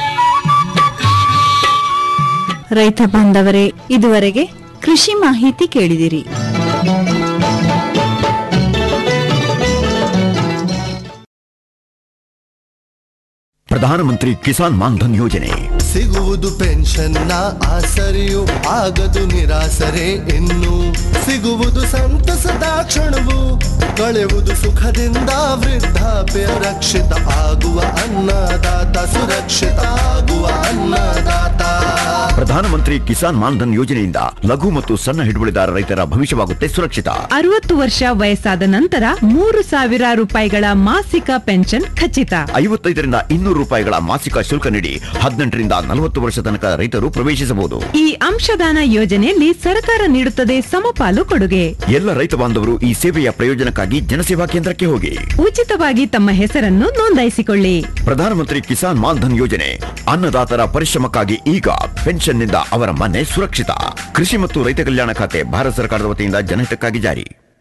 ರೈತ ಬಾಂಧವರೇ ಇದುವರೆಗೆ ಕೃಷಿ ಮಾಹಿತಿ ಕೇಳಿದಿರಿ ಪ್ರಧಾನಮಂತ್ರಿ ಕಿಸಾನ್ ಮಾನ್ಧನ್ ಯೋಜನೆ ಸಿಗುವುದು ಪೆನ್ಷನ್ನ ಆಸರೆಯು ಆಗದು ನಿರಾಸರೆ ಇನ್ನು ಸಿಗುವುದು ಸಂತಸದ ಕ್ಷಣವು ಕಳೆಯುವುದು ಸುಖದಿಂದ ವೃದ್ಧಾಪ್ಯ ರಕ್ಷಿತ ಆಗುವ ಅನ್ನದಾತ ಸುರಕ್ಷಿತ ಆಗುವ ಅನ್ನದಾತ ಪ್ರಧಾನಮಂತ್ರಿ ಕಿಸಾನ್ ಮಾನ್ಧನ್ ಯೋಜನೆಯಿಂದ ಲಘು ಮತ್ತು ಸಣ್ಣ ಹಿಡುವಳಿದಾರ ರೈತರ ಭವಿಷ್ಯವಾಗುತ್ತೆ ಸುರಕ್ಷಿತ ಅರವತ್ತು ವರ್ಷ ವಯಸ್ಸಾದ ನಂತರ ಮೂರು ಸಾವಿರ ರೂಪಾಯಿಗಳ ಮಾಸಿಕ ಪೆನ್ಷನ್ ಖಚಿತ ಐವತ್ತೈದರಿಂದ ಇನ್ನೂರು ರೂಪಾಯಿಗಳ ಮಾಸಿಕ ಶುಲ್ಕ ನೀಡಿ ಹದಿನೆಂಟರಿಂದ ನಲವತ್ತು ವರ್ಷ ತನಕ ರೈತರು ಪ್ರವೇಶಿಸಬಹುದು ಈ ಅಂಶದಾನ ಯೋಜನೆಯಲ್ಲಿ ಸರ್ಕಾರ ನೀಡುತ್ತದೆ ಸಮಪಾಲು ಕೊಡುಗೆ ಎಲ್ಲ ರೈತ ಬಾಂಧವರು ಈ ಸೇವೆಯ ಪ್ರಯೋಜನಕ್ಕಾಗಿ ಜನಸೇವಾ ಕೇಂದ್ರಕ್ಕೆ ಹೋಗಿ ಉಚಿತವಾಗಿ ತಮ್ಮ ಹೆಸರನ್ನು ನೋಂದಾಯಿಸಿಕೊಳ್ಳಿ ಪ್ರಧಾನಮಂತ್ರಿ ಕಿಸಾನ್ ಮಾನ್ಧನ್ ಯೋಜನೆ ಅನ್ನದಾತರ ಪರಿಶ್ರಮಕ್ಕಾಗಿ ಈಗ ಪೆನ್ಷನ್ನಿಂದ ಅವರ ಮನೆ ಸುರಕ್ಷಿತ ಕೃಷಿ ಮತ್ತು ರೈತ ಕಲ್ಯಾಣ ಖಾತೆ ಭಾರತ ಸರ್ಕಾರದ ವತಿಯಿಂದ ಜನಹಿತಕ್ಕಾಗಿ ಜಾರಿ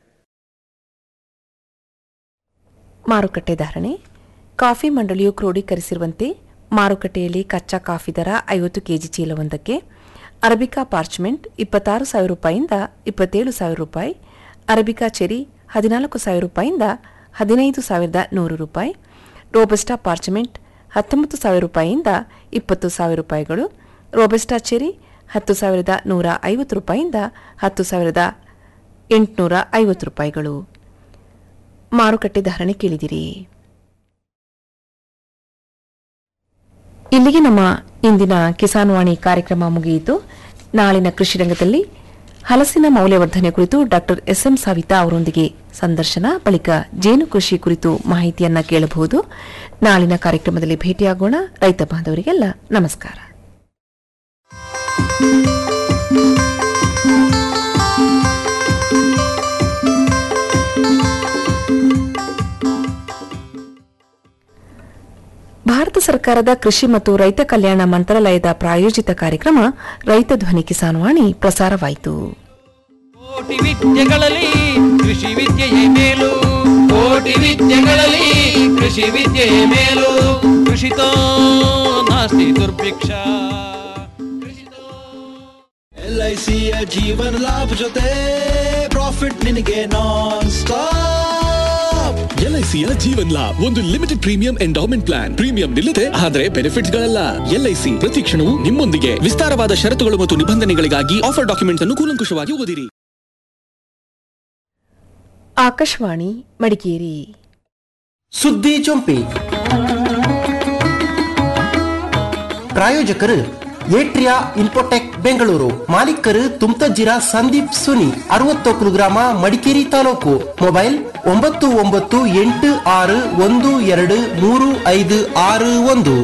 ಮಾರುಕಟ್ಟೆ ಧಾರಣೆ ಕಾಫಿ ಮಂಡಳಿಯು ಕ್ರೋಢೀಕರಿಸಿರುವಂತೆ ಮಾರುಕಟ್ಟೆಯಲ್ಲಿ ಕಚ್ಚಾ ಕಾಫಿ ದರ ಐವತ್ತು ಕೆಜಿ ಚೀಲವೊಂದಕ್ಕೆ ಅರಬಿಕಾ ಪಾರ್ಚ್ಮೆಂಟ್ ಇಪ್ಪತ್ತಾರು ಸಾವಿರ ರೂಪಾಯಿಯಿಂದ ಇಪ್ಪತ್ತೇಳು ಸಾವಿರ ರೂಪಾಯಿ ಅರಬಿಕಾ ಚೆರಿ ಹದಿನಾಲ್ಕು ಸಾವಿರ ರೂಪಾಯಿಯಿಂದ ಹದಿನೈದು ಸಾವಿರದ ನೂರು ರೂಪಾಯಿ ರೋಬಸ್ಟಾ ಪಾರ್ಚ್ಮೆಂಟ್ ಹತ್ತೊಂಬತ್ತು ಸಾವಿರ ರೂಪಾಯಿಯಿಂದ ಇಪ್ಪತ್ತು ಸಾವಿರ ರೂಪಾಯಿಗಳು ರೋಬಸ್ಟಾ ಚೆರಿ ಹತ್ತು ಸಾವಿರದ ನೂರ ಐವತ್ತು ರೂಪಾಯಿಯಿಂದ ಹತ್ತು ಸಾವಿರದ ಎಂಟುನೂರ ಐವತ್ತು ರೂಪಾಯಿಗಳು ಮಾರುಕಟ್ಟೆ ಧಾರಣೆ ಕೇಳಿದಿರಿ ಇಲ್ಲಿಗೆ ನಮ್ಮ ಇಂದಿನ ಕಿಸಾನ್ ವಾಣಿ ಕಾರ್ಯಕ್ರಮ ಮುಗಿಯಿತು ನಾಳಿನ ಕೃಷಿ ರಂಗದಲ್ಲಿ ಹಲಸಿನ ಮೌಲ್ಯವರ್ಧನೆ ಕುರಿತು ಡಾಕ್ಟರ್ ಎಸ್ಎಂ ಸವಿತಾ ಅವರೊಂದಿಗೆ ಸಂದರ್ಶನ ಬಳಿಕ ಜೇನು ಕೃಷಿ ಕುರಿತು ಮಾಹಿತಿಯನ್ನ ಕೇಳಬಹುದು ನಾಳಿನ ಕಾರ್ಯಕ್ರಮದಲ್ಲಿ ಭೇಟಿಯಾಗೋಣ ರೈತ ಬಾಂಧವರಿಗೆಲ್ಲ ನಮಸ್ಕಾರ ಭಾರತ ಭಾರತ ಸರ್ಕಾರದ ಕೃಷಿ ಮತ್ತು ರೈತ ಕಲ್ಯಾಣ ಮಂತ್ರಾಲಯದ ಪ್ರಾಯೋಜಿತ ಕಾರ್ಯಕ್ರಮ ರೈತ ಧ್ವನಿ ಕಿಸಾನ್ವಾಣಿ ಪ್ರಸಾರವಾಯಿತು ಕೋಟಿ ವಿದ್ಯೆಗಳಲ್ಲಿ ಕೃಷಿ ವಿದ್ಯೆಯೇ ಮೇಲು ಕೋಟಿ ವಿದ್ಯೆಗಳಲ್ಲಿ ಕೃಷಿ ವಿದ್ಯೆಯೇ ಮೇಲು ಕೃಷಿತೋ ನಾಸ್ತಿ ದುರ್ಭಿಕ್ಷ ಎಲ್ ಐ ಸಿಯ ಜೀವನ ಲಾಭ ಜೊತೆ ಪ್ರಾಫಿಟ್ ನಿನಗೆ ನಾನ್ ಸ್ಟಾಪ್ ಎಲ್ಐಸಿಯ ಜೀವನ್ ಲಾಭ್ ಒಂದು limited premium endowment plan premium ನಿಲ್ಲದೆ ಆದರೆ ಬೆನಿಫಿಟ್ಸ್ ಗಳಲ್ಲ ಎಲ್ಐಸಿ ಪ್ರತಿ ಕ್ಷಣವೂ ನಿಮ್ಮೊಂದಿಗೆ ವಿಸ್ತಾರವಾದ ಷರತ್ತುಗಳು ಮತ್ತು ನಿಬಂಧನೆಗಳಿಗಾಗಿ ಆಫರ್ ಡಾಕ್ಯುಮೆಂಟ್ಸ್ ಅನ್ನು ಕೂಲಂಕುಷವಾಗಿ ಓದಿರಿ ಆಕಾಶವಾಣಿ ಮಡಿಕೇರಿ ಸುದ್ದಿ ಚೊಂಪಿ ಪ್ರಾಯೋಜಕರು ಏಟ್ರಿಯಾ ಇನ್ಫೋಟೆಕ್ ಬೆಂಗಳೂರು ಮಾಲೀಕರು ತುಮ್ತಜ್ಜಿರ ಸಂದೀಪ್ ಸುನಿ ಅರವತ್ತೊಕ್ಕಲು ಗ್ರಾಮ ಮಡಿಕೇರಿ ತಾಲೂಕು ಮೊಬೈಲ್ ಒಂಬತ್ತು ಒಂಬತ್ತು ಎಂಟು ಆರು ಒಂದು ಎರಡು ಮೂರು ಐದು ಆರು ಒಂದು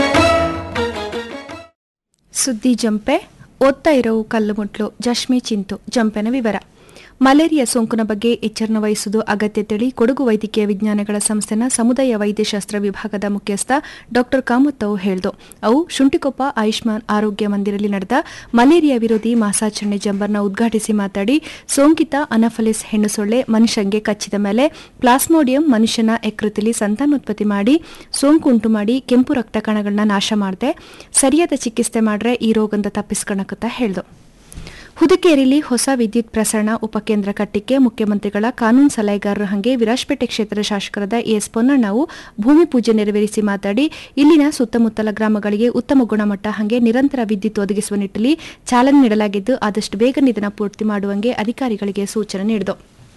ಸುದ್ದಿ ಜಂಪೆ ಓದ್ತಾ ಇರೋವು ಕಲ್ಲು ಮುಟ್ಲು ಜಶ್ಮಿ ಚಿಂತು ಜಂಪೆನ ವಿವರ ಮಲೇರಿಯಾ ಸೋಂಕಿನ ಬಗ್ಗೆ ಎಚ್ಚರಣ ವಹಿಸುವುದು ಅಗತ್ಯ ತಿಳಿ ಕೊಡಗು ವೈದ್ಯಕೀಯ ವಿಜ್ಞಾನಗಳ ಸಂಸ್ಥೆನ ಸಮುದಾಯ ವೈದ್ಯಶಾಸ್ತ್ರ ವಿಭಾಗದ ಮುಖ್ಯಸ್ಥ ಡಾ ಕಾಮತ್ತವು ಹೇಳಿದು ಅವು ಶುಂಠಿಕೊಪ್ಪ ಆಯುಷ್ಮಾನ್ ಆರೋಗ್ಯ ಮಂದಿರಲ್ಲಿ ನಡೆದ ಮಲೇರಿಯಾ ವಿರೋಧಿ ಮಾಸಾಚರಣೆ ಜಂಬರ್ನ ಉದ್ಘಾಟಿಸಿ ಮಾತಾಡಿ ಸೋಂಕಿತ ಅನಫಲಿಸ್ ಹೆಣ್ಣು ಸೊಳ್ಳೆ ಮನುಷ್ಯಂಗೆ ಕಚ್ಚಿದ ಮೇಲೆ ಪ್ಲಾಸ್ಮೋಡಿಯಂ ಮನುಷ್ಯನ ಯಕೃತಿಲಿ ಸಂತಾನೋತ್ಪತ್ತಿ ಮಾಡಿ ಸೋಂಕು ಉಂಟು ಮಾಡಿ ಕೆಂಪು ರಕ್ತ ಕಣಗಳನ್ನ ನಾಶ ಮಾಡದೆ ಸರಿಯಾದ ಚಿಕಿತ್ಸೆ ಮಾಡ್ರೆ ಈ ರೋಗದಿಂದ ತಪ್ಪಿಸ್ಕೊಳಕತ್ತ ಹೇಳ್ದು ಹುದುಕೇರಿಲಿ ಹೊಸ ವಿದ್ಯುತ್ ಪ್ರಸರಣ ಉಪಕೇಂದ್ರ ಕಟ್ಟಿಕೆ ಮುಖ್ಯಮಂತ್ರಿಗಳ ಕಾನೂನು ಸಲಹೆಗಾರರ ಹಂಗೆ ವಿರಾಜಪೇಟೆ ಕ್ಷೇತ್ರದ ಶಾಸಕರಾದ ಎಸ್ ಪೊನ್ನಣ್ಣವು ಭೂಮಿ ಪೂಜೆ ನೆರವೇರಿಸಿ ಮಾತಾಡಿ ಇಲ್ಲಿನ ಸುತ್ತಮುತ್ತಲ ಗ್ರಾಮಗಳಿಗೆ ಉತ್ತಮ ಗುಣಮಟ್ಟ ಹಂಗೆ ನಿರಂತರ ವಿದ್ಯುತ್ ಒದಗಿಸುವ ನಿಟ್ಟಿನಲ್ಲಿ ಚಾಲನೆ ನೀಡಲಾಗಿದ್ದು ಆದಷ್ಟು ಬೇಗ ಇದನ್ನು ಪೂರ್ತಿ ಮಾಡುವಂಗೆ ಅಧಿಕಾರಿಗಳಿಗೆ ಸೂಚನೆ ನೀಡಿತು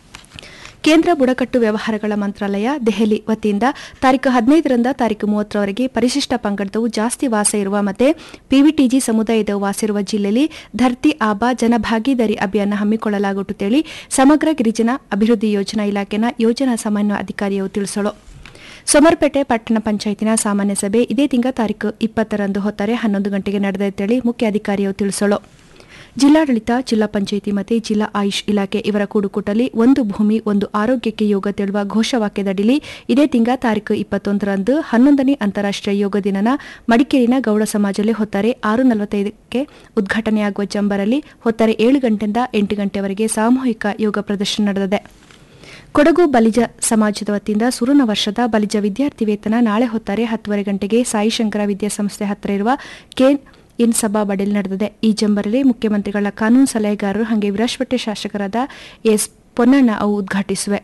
ಕೇಂದ್ರ ಬುಡಕಟ್ಟು ವ್ಯವಹಾರಗಳ ಮಂತ್ರಾಲಯ ದೆಹಲಿ ವತಿಯಿಂದ ತಾರೀಕು ಹದಿನೈದರಿಂದ ತಾರೀಕು ಮೂವತ್ತರವರೆಗೆ ಪರಿಶಿಷ್ಟ ಪಂಗಡದವು ಜಾಸ್ತಿ ವಾಸ ಇರುವ ಮತ್ತೆ ಪಿವಿಟಿಜಿ ಸಮುದಾಯದ ವಾಸ ಇರುವ ಜಿಲ್ಲೆಯಲ್ಲಿ ಧರ್ತಿ ಆಬಾ ಜನಭಾಗೀದಾರಿ ಅಭಿಯಾನ ಹಮ್ಮಿಕೊಳ್ಳಲಾಗುತ್ತೇಳಿ ಸಮಗ್ರ ಗಿರಿಜನ ಅಭಿವೃದ್ಧಿ ಯೋಜನಾ ಇಲಾಖೆನ ಯೋಜನಾ ಸಮನ್ವಯ ಅಧಿಕಾರಿಯು ತಿಳಿಸಲು ಸೋಮರ್ಪೇಟೆ ಪಟ್ಟಣ ಪಂಚಾಯತಿನ ಸಾಮಾನ್ಯ ಸಭೆ ಇದೇ ತಿಂಗಳ ತಾರೀಕು ಇಪ್ಪತ್ತರಂದು ಹೊತ್ತಾರೆ ಹನ್ನೊಂದು ಗಂಟೆಗೆ ನಡೆದೈತೇಳಿ ಮುಖ್ಯ ಅಧಿಕಾರಿಯು ತಿಳಿಸಲು ಜಿಲ್ಲಾಡಳಿತ ಜಿಲ್ಲಾ ಪಂಚಾಯಿತಿ ಮತ್ತು ಜಿಲ್ಲಾ ಆಯುಷ್ ಇಲಾಖೆ ಇವರ ಕೂಡುಕೂಟಲಿ ಒಂದು ಭೂಮಿ ಒಂದು ಆರೋಗ್ಯಕ್ಕೆ ಯೋಗ ತೆಳುವ ಘೋಷವಾಕ್ಯದಡಿಲಿ ಇದೇ ತಿಂಗಳ ತಾರೀಕು ಇಪ್ಪತ್ತೊಂದರಂದು ಹನ್ನೊಂದನೇ ಅಂತಾರಾಷ್ಟ್ರೀಯ ಯೋಗ ದಿನನ ಮಡಿಕೇರಿನ ಗೌಡ ಸಮಾಜದಲ್ಲಿ ಹೊತ್ತಾರೆ ಆರು ನಲವತ್ತೈದಕ್ಕೆ ಉದ್ಘಾಟನೆಯಾಗುವ ಜಂಬರಲ್ಲಿ ಹೊತ್ತಾರೆ ಏಳು ಗಂಟೆಯಿಂದ ಎಂಟು ಗಂಟೆವರೆಗೆ ಸಾಮೂಹಿಕ ಯೋಗ ಪ್ರದರ್ಶನ ನಡೆದಿದೆ ಕೊಡಗು ಬಲಿಜ ಸಮಾಜದ ವತಿಯಿಂದ ಸುರುನ ವರ್ಷದ ಬಲಿಜ ವಿದ್ಯಾರ್ಥಿ ವೇತನ ನಾಳೆ ಹೊತ್ತಾರೆ ಹತ್ತುವರೆ ಗಂಟೆಗೆ ಸಾಯಿಶಂಕರ ವಿದ್ಯಾಸಂಸ್ಥೆ ಹತ್ತಿರ ಇರುವ ಕೆ ಇನ್ ಸಭಾ ಬಡೇಲ್ ನಡೆದಿದೆ ಈ ಜಂಬರಲ್ಲಿ ಮುಖ್ಯಮಂತ್ರಿಗಳ ಕಾನೂನು ಸಲಹೆಗಾರರು ಹಾಗೆ ವಿರಾಜಪೇಟೆ ಶಾಸಕರಾದ ಎಸ್ ಪೊನ್ನಣ್ಣ ಅವು ಉದ್ಘಾಟಿಸುವೆ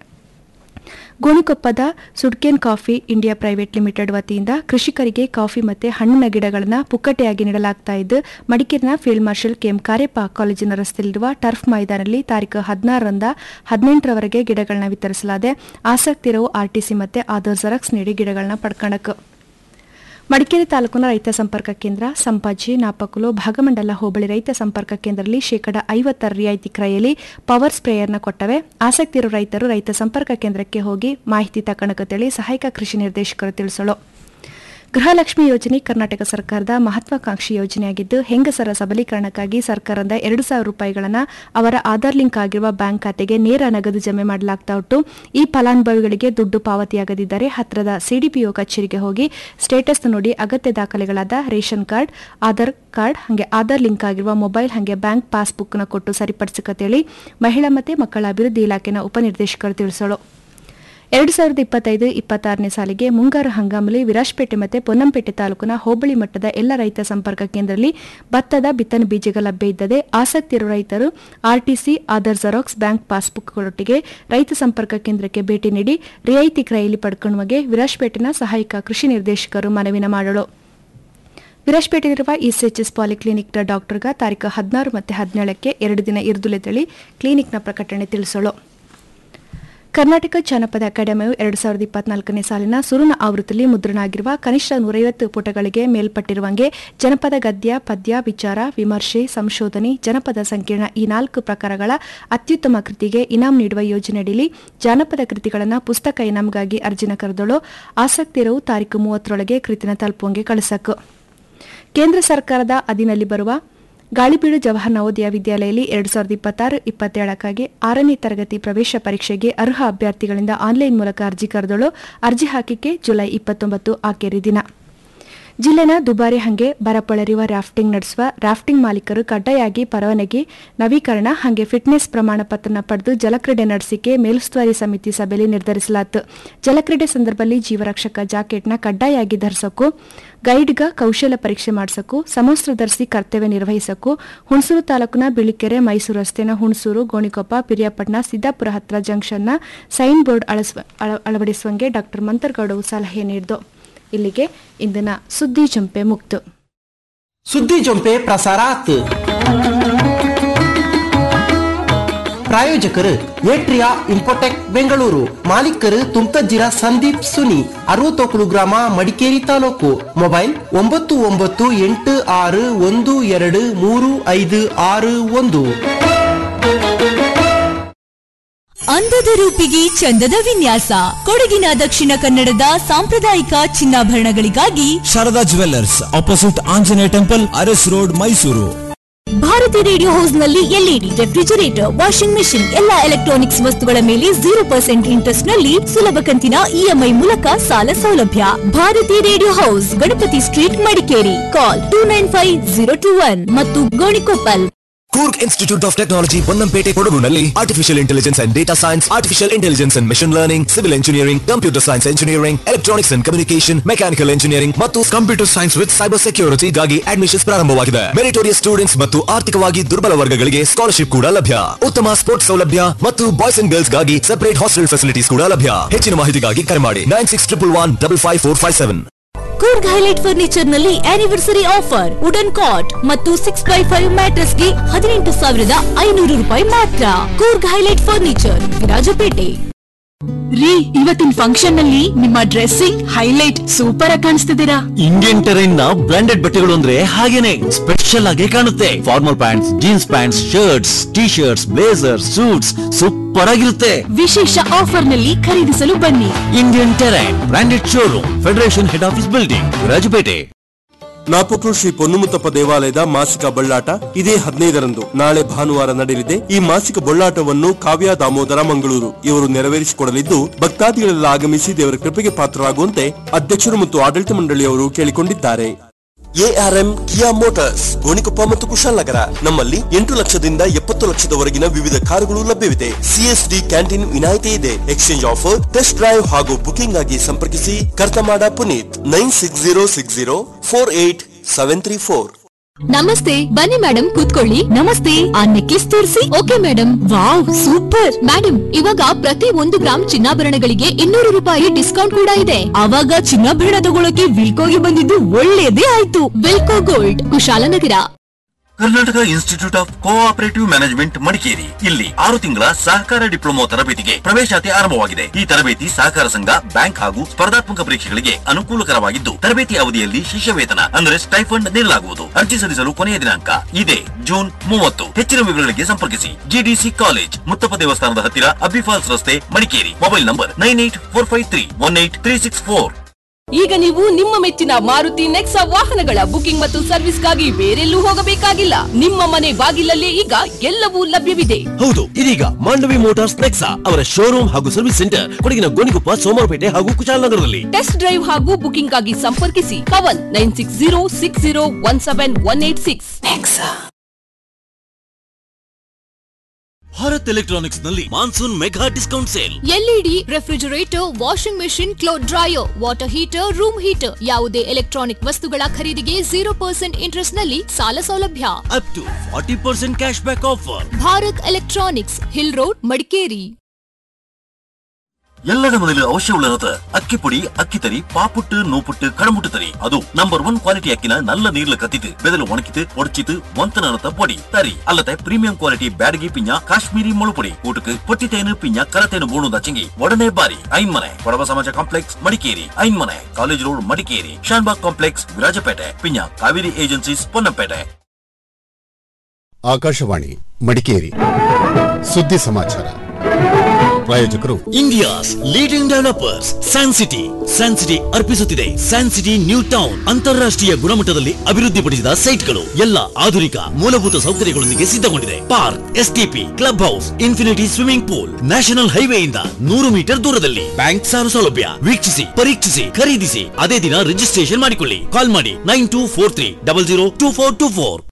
ಗೋಣಿಕೊಪ್ಪದ ಸುಡ್ಕೇನ್ ಕಾಫಿ ಇಂಡಿಯಾ ಪ್ರೈವೇಟ್ ಲಿಮಿಟೆಡ್ ವತಿಯಿಂದ ಕೃಷಿಕರಿಗೆ ಕಾಫಿ ಮತ್ತು ಹಣ್ಣಿನ ಗಿಡಗಳನ್ನು ಪುಕ್ಕಟೆಯಾಗಿ ನೀಡಲಾಗ್ತಾ ಇದ್ದು ಮಡಿಕೇರಿನ ಫೀಲ್ಡ್ ಮಾರ್ಷಲ್ ಕೆಎಂ ಕಾರ್ಯಪ್ಪ ಕಾಲೇಜಿನ ರಸ್ತೆಯಲ್ಲಿರುವ ಟರ್ಫ್ ಮೈದಾನದಲ್ಲಿ ತಾರೀಕು ಹದಿನಾರರಿಂದ ಹದಿನೆಂಟರವರೆಗೆ ಗಿಡಗಳನ್ನ ವಿತರಿಸಲಾದೆ ಆಸಕ್ತಿ ಇರೋ ಆರ್ಟಿಸಿ ಮತ್ತು ಆಧಾರ್ ಜೆರಾಕ್ಸ್ ನೀಡಿ ಗಿಡಗಳನ್ನ ಪಡ್ಕಣಕ್ಕೆ ಮಡಿಕೇರಿ ತಾಲೂಕಿನ ರೈತ ಸಂಪರ್ಕ ಕೇಂದ್ರ ಸಂಪಾಜಿ ನಾಪಕುಲು ಭಾಗಮಂಡಲ ಹೋಬಳಿ ರೈತ ಸಂಪರ್ಕ ಕೇಂದ್ರದಲ್ಲಿ ಶೇಕಡ ಐವತ್ತರ ರಿಯಾಯಿತಿ ಕ್ರಯಲ್ಲಿ ಪವರ್ ಸ್ಪ್ರೇಯರ್ನ ಕೊಟ್ಟವೆ ಆಸಕ್ತಿ ಇರುವ ರೈತರು ರೈತ ಸಂಪರ್ಕ ಕೇಂದ್ರಕ್ಕೆ ಹೋಗಿ ಮಾಹಿತಿ ತಕ್ಕಣಕತ್ತೇಳಿ ಸಹಾಯಕ ಕೃಷಿ ನಿರ್ದೇಶಕರು ತಿಳಿಸಲು ಗೃಹಲಕ್ಷ್ಮಿ ಯೋಜನೆ ಕರ್ನಾಟಕ ಸರ್ಕಾರದ ಮಹತ್ವಾಕಾಂಕ್ಷಿ ಯೋಜನೆಯಾಗಿದ್ದು ಹೆಂಗಸರ ಸಬಲೀಕರಣಕ್ಕಾಗಿ ಸರ್ಕಾರದಿಂದ ಎರಡು ಸಾವಿರ ರೂಪಾಯಿಗಳನ್ನು ಅವರ ಆಧಾರ್ ಲಿಂಕ್ ಆಗಿರುವ ಬ್ಯಾಂಕ್ ಖಾತೆಗೆ ನೇರ ನಗದು ಜಮೆ ಮಾಡಲಾಗ್ತಾ ಉಂಟು ಈ ಫಲಾನುಭವಿಗಳಿಗೆ ದುಡ್ಡು ಪಾವತಿಯಾಗದಿದ್ದರೆ ಹತ್ತಿರದ ಸಿಡಿಪಿಒ ಕಚೇರಿಗೆ ಹೋಗಿ ಸ್ಟೇಟಸ್ ನೋಡಿ ಅಗತ್ಯ ದಾಖಲೆಗಳಾದ ರೇಷನ್ ಕಾರ್ಡ್ ಆಧಾರ್ ಕಾರ್ಡ್ ಹಾಗೆ ಆಧಾರ್ ಲಿಂಕ್ ಆಗಿರುವ ಮೊಬೈಲ್ ಹಾಗೆ ಬ್ಯಾಂಕ್ ಪಾಸ್ಬುಕ್ನ ಕೊಟ್ಟು ಸರಿಪಡಿಸಿಕತೇಳಿ ಮಹಿಳಾ ಮತ್ತು ಮಕ್ಕಳ ಅಭಿವೃದ್ಧಿ ಇಲಾಖೆನ ಉಪನಿರ್ದೇಶಕರು ತಿಳಿಸಲು ಎರಡು ಸಾವಿರದ ಇಪ್ಪತ್ತೈದು ಇಪ್ಪತ್ತಾರನೇ ಸಾಲಿಗೆ ಮುಂಗಾರು ಹಂಗಾಮಲ್ಲಿ ವಿರಾಜಪೇಟೆ ಮತ್ತು ಪೊನ್ನಂಪೇಟೆ ತಾಲೂಕಿನ ಹೋಬಳಿ ಮಟ್ಟದ ಎಲ್ಲ ರೈತ ಸಂಪರ್ಕ ಕೇಂದ್ರದಲ್ಲಿ ಭತ್ತದ ಬಿತ್ತನೆ ಬೀಜಗಳ ಲಭ್ಯ ಇದ್ದದೆ ಆಸಕ್ತಿ ಇರುವ ರೈತರು ಆರ್ಟಿಸಿ ಆಧಾರ್ ಜೆರಾಕ್ಸ್ ಬ್ಯಾಂಕ್ ಪಾಸ್ಬುಕ್ಗಳೊಟ್ಟಿಗೆ ರೈತ ಸಂಪರ್ಕ ಕೇಂದ್ರಕ್ಕೆ ಭೇಟಿ ನೀಡಿ ರಿಯಾಯಿತಿ ಕ್ರಯಲ್ಲಿ ಪಡ್ಕೊಳ್ಳುವಗೆ ವಿರಾಜಪೇಟೆನ ಸಹಾಯಕ ಕೃಷಿ ನಿರ್ದೇಶಕರು ಮನವಿನ ಮಾಡಲು ವಿರಾಜಪೇಟೆಯಲ್ಲಿರುವ ಇಸಿಎಚ್ಎಸ್ ಪಾಲಿಕ್ಲಿನಿಕ್ನ ಡಾಕ್ಟರ್ಗ ತಾರೀಕು ಹದಿನಾರು ಮತ್ತು ಹದಿನೇಳಕ್ಕೆ ಎರಡು ದಿನ ಇರುದುಲೆತಳಿ ಕ್ಲಿನಿಕ್ನ ಪ್ರಕಟಣೆ ತಿಳಿಸಲು ಕರ್ನಾಟಕ ಜಾನಪದ ಅಕಾಡೆಮಿಯು ಎರಡು ಸಾವಿರದ ಇಪ್ಪತ್ನಾಲ್ಕನೇ ಸಾಲಿನ ಸುರುನ ಆವೃತ್ತಿಯಲ್ಲಿ ಮುದ್ರಣ ಆಗಿರುವ ಕನಿಷ್ಠ ನೂರೈವತ್ತು ಪುಟಗಳಿಗೆ ಮೇಲ್ಪಟ್ಟಿರುವಂಗೆ ಜನಪದ ಗದ್ಯ ಪದ್ಯ ವಿಚಾರ ವಿಮರ್ಶೆ ಸಂಶೋಧನೆ ಜನಪದ ಸಂಕೀರ್ಣ ಈ ನಾಲ್ಕು ಪ್ರಕಾರಗಳ ಅತ್ಯುತ್ತಮ ಕೃತಿಗೆ ಇನಾಂ ನೀಡುವ ಯೋಜನೆಯಡಿಯಲ್ಲಿ ಜಾನಪದ ಕೃತಿಗಳನ್ನು ಪುಸ್ತಕ ಇನಾಂಗಾಗಿ ಅರ್ಜಿನ ಕರೆದಳು ಆಸಕ್ತಿ ಇರುವ ತಾರೀಕು ಮೂವತ್ತರೊಳಗೆ ಕೃತಿನ ತಲುಪುವಂಗೆ ಕಳಿಸಕು ಕೇಂದ್ರ ಸರ್ಕಾರದ ಅಧೀನಲ್ಲಿ ಬರುವ ಗಾಳಿಬೀಡು ಜವಾಹರ್ ನವೋದಯ ವಿದ್ಯಾಲಯದಲ್ಲಿ ಎರಡು ಸಾವಿರದ ಇಪ್ಪತ್ತಾರು ಇಪ್ಪತ್ತೇಳಕ್ಕಾಗಿ ಆರನೇ ತರಗತಿ ಪ್ರವೇಶ ಪರೀಕ್ಷೆಗೆ ಅರ್ಹ ಅಭ್ಯರ್ಥಿಗಳಿಂದ ಆನ್ಲೈನ್ ಮೂಲಕ ಅರ್ಜಿ ಕರೆದಳು ಅರ್ಜಿ ಹಾಕಿಕೆ ಜುಲೈ ಇಪ್ಪತ್ತೊಂಬತ್ತು ಆಖರಿ ದಿನ ಜಿಲ್ಲೆನ ದುಬಾರಿ ಹಂಗೆ ಬರಪೊಳರಿವ ರಾಫ್ಟಿಂಗ್ ನಡೆಸುವ ರಾಫ್ಟಿಂಗ್ ಮಾಲೀಕರು ಕಡ್ಡಾಯಾಗಿ ಪರವಾನಗಿ ನವೀಕರಣ ಹಾಗೆ ಫಿಟ್ನೆಸ್ ಪ್ರಮಾಣ ಪತ್ರನ ಪಡೆದು ಜಲಕ್ರೀಡೆ ನಡೆಸಿಕೆ ಮೇಲುಸ್ತುವಾರಿ ಸಮಿತಿ ಸಭೆಯಲ್ಲಿ ನಿರ್ಧರಿಸಲಾಯಿತು ಜಲಕ್ರೀಡೆ ಸಂದರ್ಭದಲ್ಲಿ ಜೀವರಕ್ಷಕ ಜಾಕೆಟ್ನ ಕಡ್ಡಾಯಾಗಿ ಧರಿಸೋಕು ಗೈಡ್ಗ ಕೌಶಲ ಪರೀಕ್ಷೆ ಮಾಡಿಸೋಕು ಸಮವಸ್ತ್ರ ಧರಿಸಿ ಕರ್ತವ್ಯ ನಿರ್ವಹಿಸೋಕು ಹುಣಸೂರು ತಾಲೂಕಿನ ಬಿಳಿಕೆರೆ ಮೈಸೂರು ರಸ್ತೆನ ಹುಣಸೂರು ಗೋಣಿಕೊಪ್ಪ ಪಿರಿಯಾಪಟ್ಟಣ ಸಿದ್ದಾಪುರ ಹತ್ರ ಜಂಕ್ಷನ್ನ ಸೈನ್ ಬೋರ್ಡ್ ಅಳಸ್ವ- ಅಳ- ಅಳವಡಿಸುವಂಗೆ ಡಾಕ್ಟರ್ ಮಂತರ್ಗೌಡವು ಸಲಹೆ ನೀಡಿದ್ದು ಇಲ್ಲಿಗೆ ಇಂದಿನ ಸುದ್ದಿ ಜಂಪೆ ಮುಕ್ತು ಸುದ್ದಿ ಜೊಂಪೆ ಪ್ರಸಾರಾತ್ ಪ್ರಾಯೋಜಕರು ಏಟ್ರಿಯಾ ಇನ್ಫೋಟೆಕ್ ಬೆಂಗಳೂರು ಮಾಲೀಕರು ತುಮ್ತಜ್ಜಿರ ಸಂದೀಪ್ ಸುನಿ ಅರವತ್ತೊಕ್ಕಲು ಗ್ರಾಮ ಮಡಿಕೇರಿ ತಾಲೂಕು ಮೊಬೈಲ್ ಒಂಬತ್ತು ಒಂಬತ್ತು ಎಂಟು ಆರು ಒಂದು ಎರಡು ಮೂರು ಐದು ಆರು ಒಂದು ಅಂದದ ರೂಪಿಗೆ ಚಂದದ ವಿನ್ಯಾಸ ಕೊಡಗಿನ ದಕ್ಷಿಣ ಕನ್ನಡದ ಸಾಂಪ್ರದಾಯಿಕ ಚಿನ್ನಾಭರಣಗಳಿಗಾಗಿ Sharada jewellers opposite Anjaneya temple Aras road Mysuru Bharathi radio house ನಲ್ಲಿ ಎಲ್ಇಡಿ ರೆಫ್ರಿಜರೇಟರ್ ವಾಷಿಂಗ್ ಮೆಷಿನ್ ಎಲ್ಲಾ ಎಲೆಕ್ಟ್ರಾನಿಕ್ಸ್ ವಸ್ತುಗಳ ಮೇಲೆ ಜೀರೋ ಪರ್ಸೆಂಟ್ ಇಂಟ್ರೆಸ್ಟ್ ನಲ್ಲಿ ಸುಲಭ ಕಂತಿನ ಇಎಂಐ ಮೂಲಕ ಸಾಲ ಸೌಲಭ್ಯ Bharathi radio house Ganapathi street Madikeri call two nine five zero two one ಮತ್ತು Gonikoppal Coorg institute of technology Ponnampet ಕೊಡಗುನಲ್ಲಿ artificial intelligence and data science artificial intelligence and machine learning civil engineering computer science engineering electronics and communication mechanical engineering ಮತ್ತು computer science with cyber ಸೆಕ್ಯೂರಿಟಿಗಾಗಿ admissions ಪ್ರಾರಂಭವಾಗಿದೆ meritorious students ಮತ್ತು ಆರ್ಥಿಕವಾಗಿ ದುರ್ಬಲ ವರ್ಗಗಳಿಗೆ scholarship ಕೂಡ ಲಭ್ಯ ಉತ್ತಮ ಸ್ಪೋರ್ಟ್ಸ್ ಸೌಲಭ್ಯ ಮತ್ತು ಬಾಯ್ಸ್ ಅಂಡ್ ಗರ್ಲ್ಸ್ ಗಾಗಿ ಸೆಪರೇಟ್ ಹಾಸ್ಟೆಲ್ ಫೆಸಿಲಿಟೀಸ್ ಕೂಡ ಲಭ್ಯ ಹೆಚ್ಚಿನ ಮಾಹಿತಿಗಾಗಿ ಕರೆ ಮಾಡಿ nine six triple one double five four five seven Coorg highlight furniture ನಲ್ಲಿ ಆನಿವರ್ಸರಿ ಆಫರ್ ವುಡನ್ ಕಾಟ್ ಮತ್ತು ಸಿಕ್ಸ್ ಬೈ ಫೈವ್ ಮ್ಯಾಟ್ರಸ್ ಗೆ ಹದಿನೆಂಟು ಸಾವಿರದ ಐನೂರು ರೂಪಾಯಿ ಮಾತ್ರ ಕೂರ್ಗ್ ಹೈಲೈಟ್ ಫರ್ನಿಚರ್ ವಿರಾಜಪೇಟೆ ರೀ ಇವತ್ತಿನ ಫಂಕ್ಷನ್ ನಲ್ಲಿ ನಿಮ್ಮ ಡ್ರೆಸ್ಸಿಂಗ್ ಹೈಲೈಟ್ ಸೂಪರ್ ಆಗಿ ಕಾಣಿಸ್ತಿದ್ದೀರಾ ಇಂಡಿಯನ್ ಟೆರೈನ್ ನ ಬ್ರಾಂಡೆಡ್ ಬಟ್ಟೆಗಳು ಅಂದ್ರೆ ಹಾಗೇನೆ ಸ್ಪೆಷಲ್ ಆಗಿ ಕಾಣುತ್ತೆ formal pants jeans pants shirts T shirts blazer suits super ಆಗಿರುತ್ತೆ ವಿಶೇಷ ಆಫರ್ ನಲ್ಲಿ ಖರೀದಿಸಲು ಬನ್ನಿ Indian Terrain branded showroom federation head office building Rajapet ನಾಪಕ್ರು ಶ್ರೀ ಪೊನ್ನುಮುತ್ತಪ್ಪ ದೇವಾಲಯದ ಮಾಸಿಕ ಬಳ್ಳಾಟ ಇದೇ ಹದಿನೈದರಂದು ನಾಳೆ ಭಾನುವಾರ ನಡೆಯಲಿದೆ ಈ ಮಾಸಿಕ ಬಳ್ಳಾಟವನ್ನು ಕಾವ್ಯ ದಾಮೋದರ ಮಂಗಳೂರು ಇವರು ನೆರವೇರಿಸಿಕೊಡಲಿದ್ದು ಭಕ್ತಾದಿಗಳೆಲ್ಲ ಆಗಮಿಸಿ ದೇವರ ಕೃಪೆಗೆ ಪಾತ್ರರಾಗುವಂತೆ ಅಧ್ಯಕ್ಷರು ಮತ್ತು ಆಡಳಿತ ಮಂಡಳಿಯವರು ಕೇಳಿಕೊಂಡಿದ್ದಾರೆ ಎಆರ್ಎಂ ಕಿಯಾ ಮೋಟಾರ್ಸ್ ಗೋಣಿಕೊಪ್ಪ ಮತ್ತು ಕುಶಾಲನಗರ ನಮ್ಮಲ್ಲಿ ಎಂಟು ಲಕ್ಷದಿಂದ ಎಪ್ಪತ್ತು ಲಕ್ಷದವರೆಗಿನ ವಿವಿಧ ಕಾರುಗಳು ಲಭ್ಯವಿದೆ ಸಿಎಸ್ಡಿ ಕ್ಯಾಂಟೀನ್ ವಿನಾಯಿತಿ ಇದೆ ಎಕ್ಸ್ಚೇಂಜ್ ಆಫರ್ ಟೆಸ್ಟ್ ಡ್ರೈವ್ ಹಾಗೂ ಬುಕಿಂಗ್ ಆಗಿ ಸಂಪರ್ಕಿಸಿ ಕರ್ತಮಾಡ Puneeth nine six zero six zero four eight seven three four ನಮಸ್ತೆ ಬನ್ನಿ ಮೇಡಮ್ ಕೂತ್ಕೊಳ್ಳಿ ನಮಸ್ತೆ ಆ ನೆಕ್ಲೆಸ್ ತೋರಿಸಿ okay madam wow super madam ಇವಾಗ ಪ್ರತಿ ಒಂದು ಗ್ರಾಮ್ ಚಿನ್ನಾಭರಣಗಳಿಗೆ ಇನ್ನೂರು ರೂಪಾಯಿ ಡಿಸ್ಕೌಂಟ್ ಕೂಡ ಇದೆ ಅವಾಗ ಚಿನ್ನಾಭರಣ ತಗೊಳಕ್ಕೆ ವಿಲ್ಕೋಗೆ ಬಂದಿದ್ದು ಒಳ್ಳೇದೇ ಆಯ್ತು Wilco gold Kushalnagar Karnataka institute of cooperative management Madikeri ಇಲ್ಲಿ ಆರು ತಿಂಗಳ ಸಹಕಾರ ಡಿಪ್ಲೊಮಾ ತರಬೇತಿಗೆ ಪ್ರವೇಶಾತಿ ಆರಂಭವಾಗಿದೆ ಈ ತರಬೇತಿ ಸಹಕಾರ ಸಂಘ ಬ್ಯಾಂಕ್ ಹಾಗೂ ಸ್ಪರ್ಧಾತ್ಮಕ ಪರೀಕ್ಷೆಗಳಿಗೆ ಅನುಕೂಲಕರವಾಗಿದ್ದು ತರಬೇತಿ ಅವಧಿಯಲ್ಲಿ ಶಿಷ್ಯ ವೇತನ ಅಂದರೆ ಸ್ಟೈಫಂಡ್ ನೀಡಲಾಗುವುದು ಅರ್ಜಿ ಸಲ್ಲಿಸಲು ಕೊನೆಯ ದಿನಾಂಕ ಇದೇ ಜೂನ್ ಮೂವತ್ತು ಹೆಚ್ಚಿನ ವಿವರಗಳಿಗೆ ಸಂಪರ್ಕಿಸಿ ಜಿಡಿಸಿ ಕಾಲೇಜ್ ಮುತ್ತಪ್ಪ ದೇವಸ್ಥಾನದ ಹತ್ತಿರ ಅಬ್ಬಿಫಾಲ್ಸ್ ರಸ್ತೆ Madikeri mobile number nine eight four five three one eight three six four ಈಗ ನೀವು ನಿಮ್ಮ ಮೆಚ್ಚಿನ ಮಾರುತಿ ನೆಕ್ಸಾ ವಾಹನಗಳ ಬುಕಿಂಗ್ ಮತ್ತು ಸರ್ವಿಸ್ಗಾಗಿ ಬೇರೆಲ್ಲೂ ಹೋಗಬೇಕಾಗಿಲ್ಲ ನಿಮ್ಮ ಮನೆ ಬಾಗಿಲಲ್ಲೇ ಈಗ ಎಲ್ಲವೂ ಲಭ್ಯವಿದೆ ಹೌದು ಇದೀಗ ಮಾಂಡವಿ ಮೋಟಾರ್ಸ್ ನೆಕ್ಸಾ ಅವರ ಶೋರೂಮ್ ಹಾಗೂ ಸರ್ವಿಸ್ ಸೆಂಟರ್ ಕೊಡಗಿನ ಗೋಣಿಕೊಪ್ಪ ಸೋಮವಾರಪೇಟೆ ಹಾಗೂ ಕುಶಾಲನಗರದಲ್ಲಿ ಟೆಸ್ಟ್ ಡ್ರೈವ್ ಹಾಗೂ ಬುಕಿಂಗ್ ಆಗಿ ಸಂಪರ್ಕಿಸಿ Pavan nine six zero six zero one seven one eight six Bharat electronics ನಲ್ಲಿ monsoon mega discount sale LED refrigerator washing machine cloth dryer water heater room heater ಯಾವುದೇ electronic ವಸ್ತುಗಳ ಖರೀದಿಗೆ ಜೀರೋ ಪರ್ಸೆಂಟ್ ಇಂಟ್ರೆಸ್ಟ್ ನಲ್ಲಿ ಸಾಲ ಸೌಲಭ್ಯ up to forty percent cash back offer Bharat electronics hill road Madikeri ಎಲ್ಲದ ಮೊದಲು ಅವಶ್ಯമുള്ളത് അക്കിപ്പൊടി അക്കിത്തരി പാപ്പുട്ട് നൂപ്പുട്ട് കടമുട്ട് തരി ಅದು ನಂಬರ್ ಒನ್ ಕ್ವಾಲಿಟಿ ಅಕ್ಕಿನ ನಲ್ಲ ನೀರ್ಲ ಕತ್ತಿತು ಬೆದಲು ಒಣಕಿತು ಒಡಚಿತು ಒಂತನತ പൊടി തരി അല്ലത്തെ ಪ್ರೀಮಿಯಂ ಕ್ವಾಲಿಟಿ ಬ್ಯಾಡಗಿ ಪಿಂಜ ಕಾಶ್ಮೀರಿ ಮುಳುಪೊಡಿ ಊಟಕ್ಕೆ പൊಟ್ಟಿತೇನು ಪಿಂಜ ಕರತೇನು ಬೋಣು ದಚ್ಚಂಗಿ ಒಡನೆ ಬಾರಿ Ainmane Kodava Samaja complex Madikeri Ainmane college road Madikeri Shanbhag complex Virajpet Pinja Kaveri agencies Ponnampet Akashvani Madikeri ಸುದ್ದಿ ಸಮಾಚಾರ ಪ್ರಾಯೋಜಕರು India's leading developers san city san city ಅರ್ಪಿಸುತ್ತಿದೆ ಸ್ಯಾನ್ ಸಿಟಿ ನ್ಯೂ ಟೌನ್ ಅಂತಾರಾಷ್ಟ್ರೀಯ ಗುಣಮಟ್ಟದಲ್ಲಿ ಅಭಿವೃದ್ಧಿಪಡಿಸಿದ ಸೈಟ್ಗಳು ಎಲ್ಲ ಆಧುನಿಕ ಮೂಲಭೂತ ಸೌಕರ್ಯಗಳೊಂದಿಗೆ ಸಿದ್ಧಗೊಂಡಿದೆ park STP club house infinity swimming pool national ಹೈವೇಯಿಂದ ನೂರು ಮೀಟರ್ ದೂರದಲ್ಲಿ ಬ್ಯಾಂಕ್ ಸಾಲ ಸೌಲಭ್ಯ ವೀಕ್ಷಿಸಿ ಪರೀಕ್ಷಿಸಿ ಖರೀದಿಸಿ ಅದೇ ದಿನ ರಿಜಿಸ್ಟ್ರೇಷನ್ ಮಾಡಿಕೊಳ್ಳಿ ಕಾಲ್ ಮಾಡಿ nine two four three double zero two four two four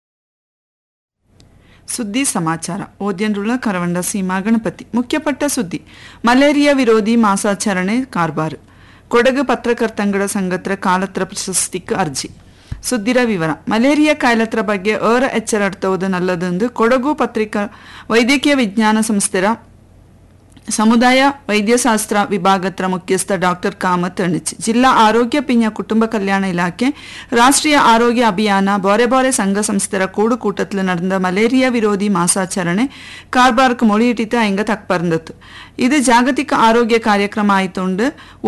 ಸುದ್ದಿ ಸಮಾಚಾರ ಓದ್ಯನ್ರುಳ ಕರವಂಡ ಸೀಮಾ ಗಣಪತಿ ಮುಖ್ಯಪಟ್ಟ ಸುದ್ದಿ ಮಲೇರಿಯಾ ವಿರೋಧಿ ಮಾಸಾಚರಣೆ ಕಾರ್ಬಾರ್ ಕೊಡಗು ಪತ್ರಕರ್ತಂಗಡ ಸಂಘತ್ರ ಕಾಲತ್ರ ಪ್ರಶಸ್ತಿക്ക് ಅರ್ಜಿ ಸುದ್ದಿರ ವಿವರ ಮಲೇರಿಯಾ ಕಾಯಿಲತ್ರ ಬಗ್ಗೆ ಏರ ಎಚ್ಚರಡ್ತವುದು ನಲ್ಲದೆಂದು ಕೊಡಗು ಪತ್ರಿಕಾ ವೈದ್ಯಕೀಯ ವಿಜ್ಞಾನ ಸಂಸ್ಥೆರ ಸಮುದಾಯ ವೈದ್ಯಶಾಸ್ತ್ರ ವಿಭಾಗತ್ರ ಮುಖ್ಯಸ್ಥ ಡಾಕ್ಟರ್ ಕಾಮತ್ ಅಣಿಚ್ ಜಿಲ್ಲಾ ಆರೋಗ್ಯ ಪಿಂಜ ಕುಟುಂಬ ಕಲ್ಯಾಣ ಇಲಾಖೆ ರಾಷ್ಟ್ರೀಯ ಆರೋಗ್ಯ ಅಭಿಯಾನ ಬಾರೆ ಬಾರೆ ಸಂಘ ಸಂಸ್ಥೆರ ಕೂಡುಕೂಟத்தில் நடந்த ಮಲೇರಿಯಾ ವಿರೋಧಿ ಮಾಸಾಚರಣೆ ಕಾರ್ಬಾರ್ಕ್ ಮೊಳಿಯಿಟ್ಟಿತ್ತು ಎಂಗ ತಕ್ಪರ್ಂದತ್ತು ಇದು ಜಾಗತಿಕ ಆರೋಗ್ಯ ಕಾರ್ಯಕ್ರಮ ಆಯ್ತುಂಡು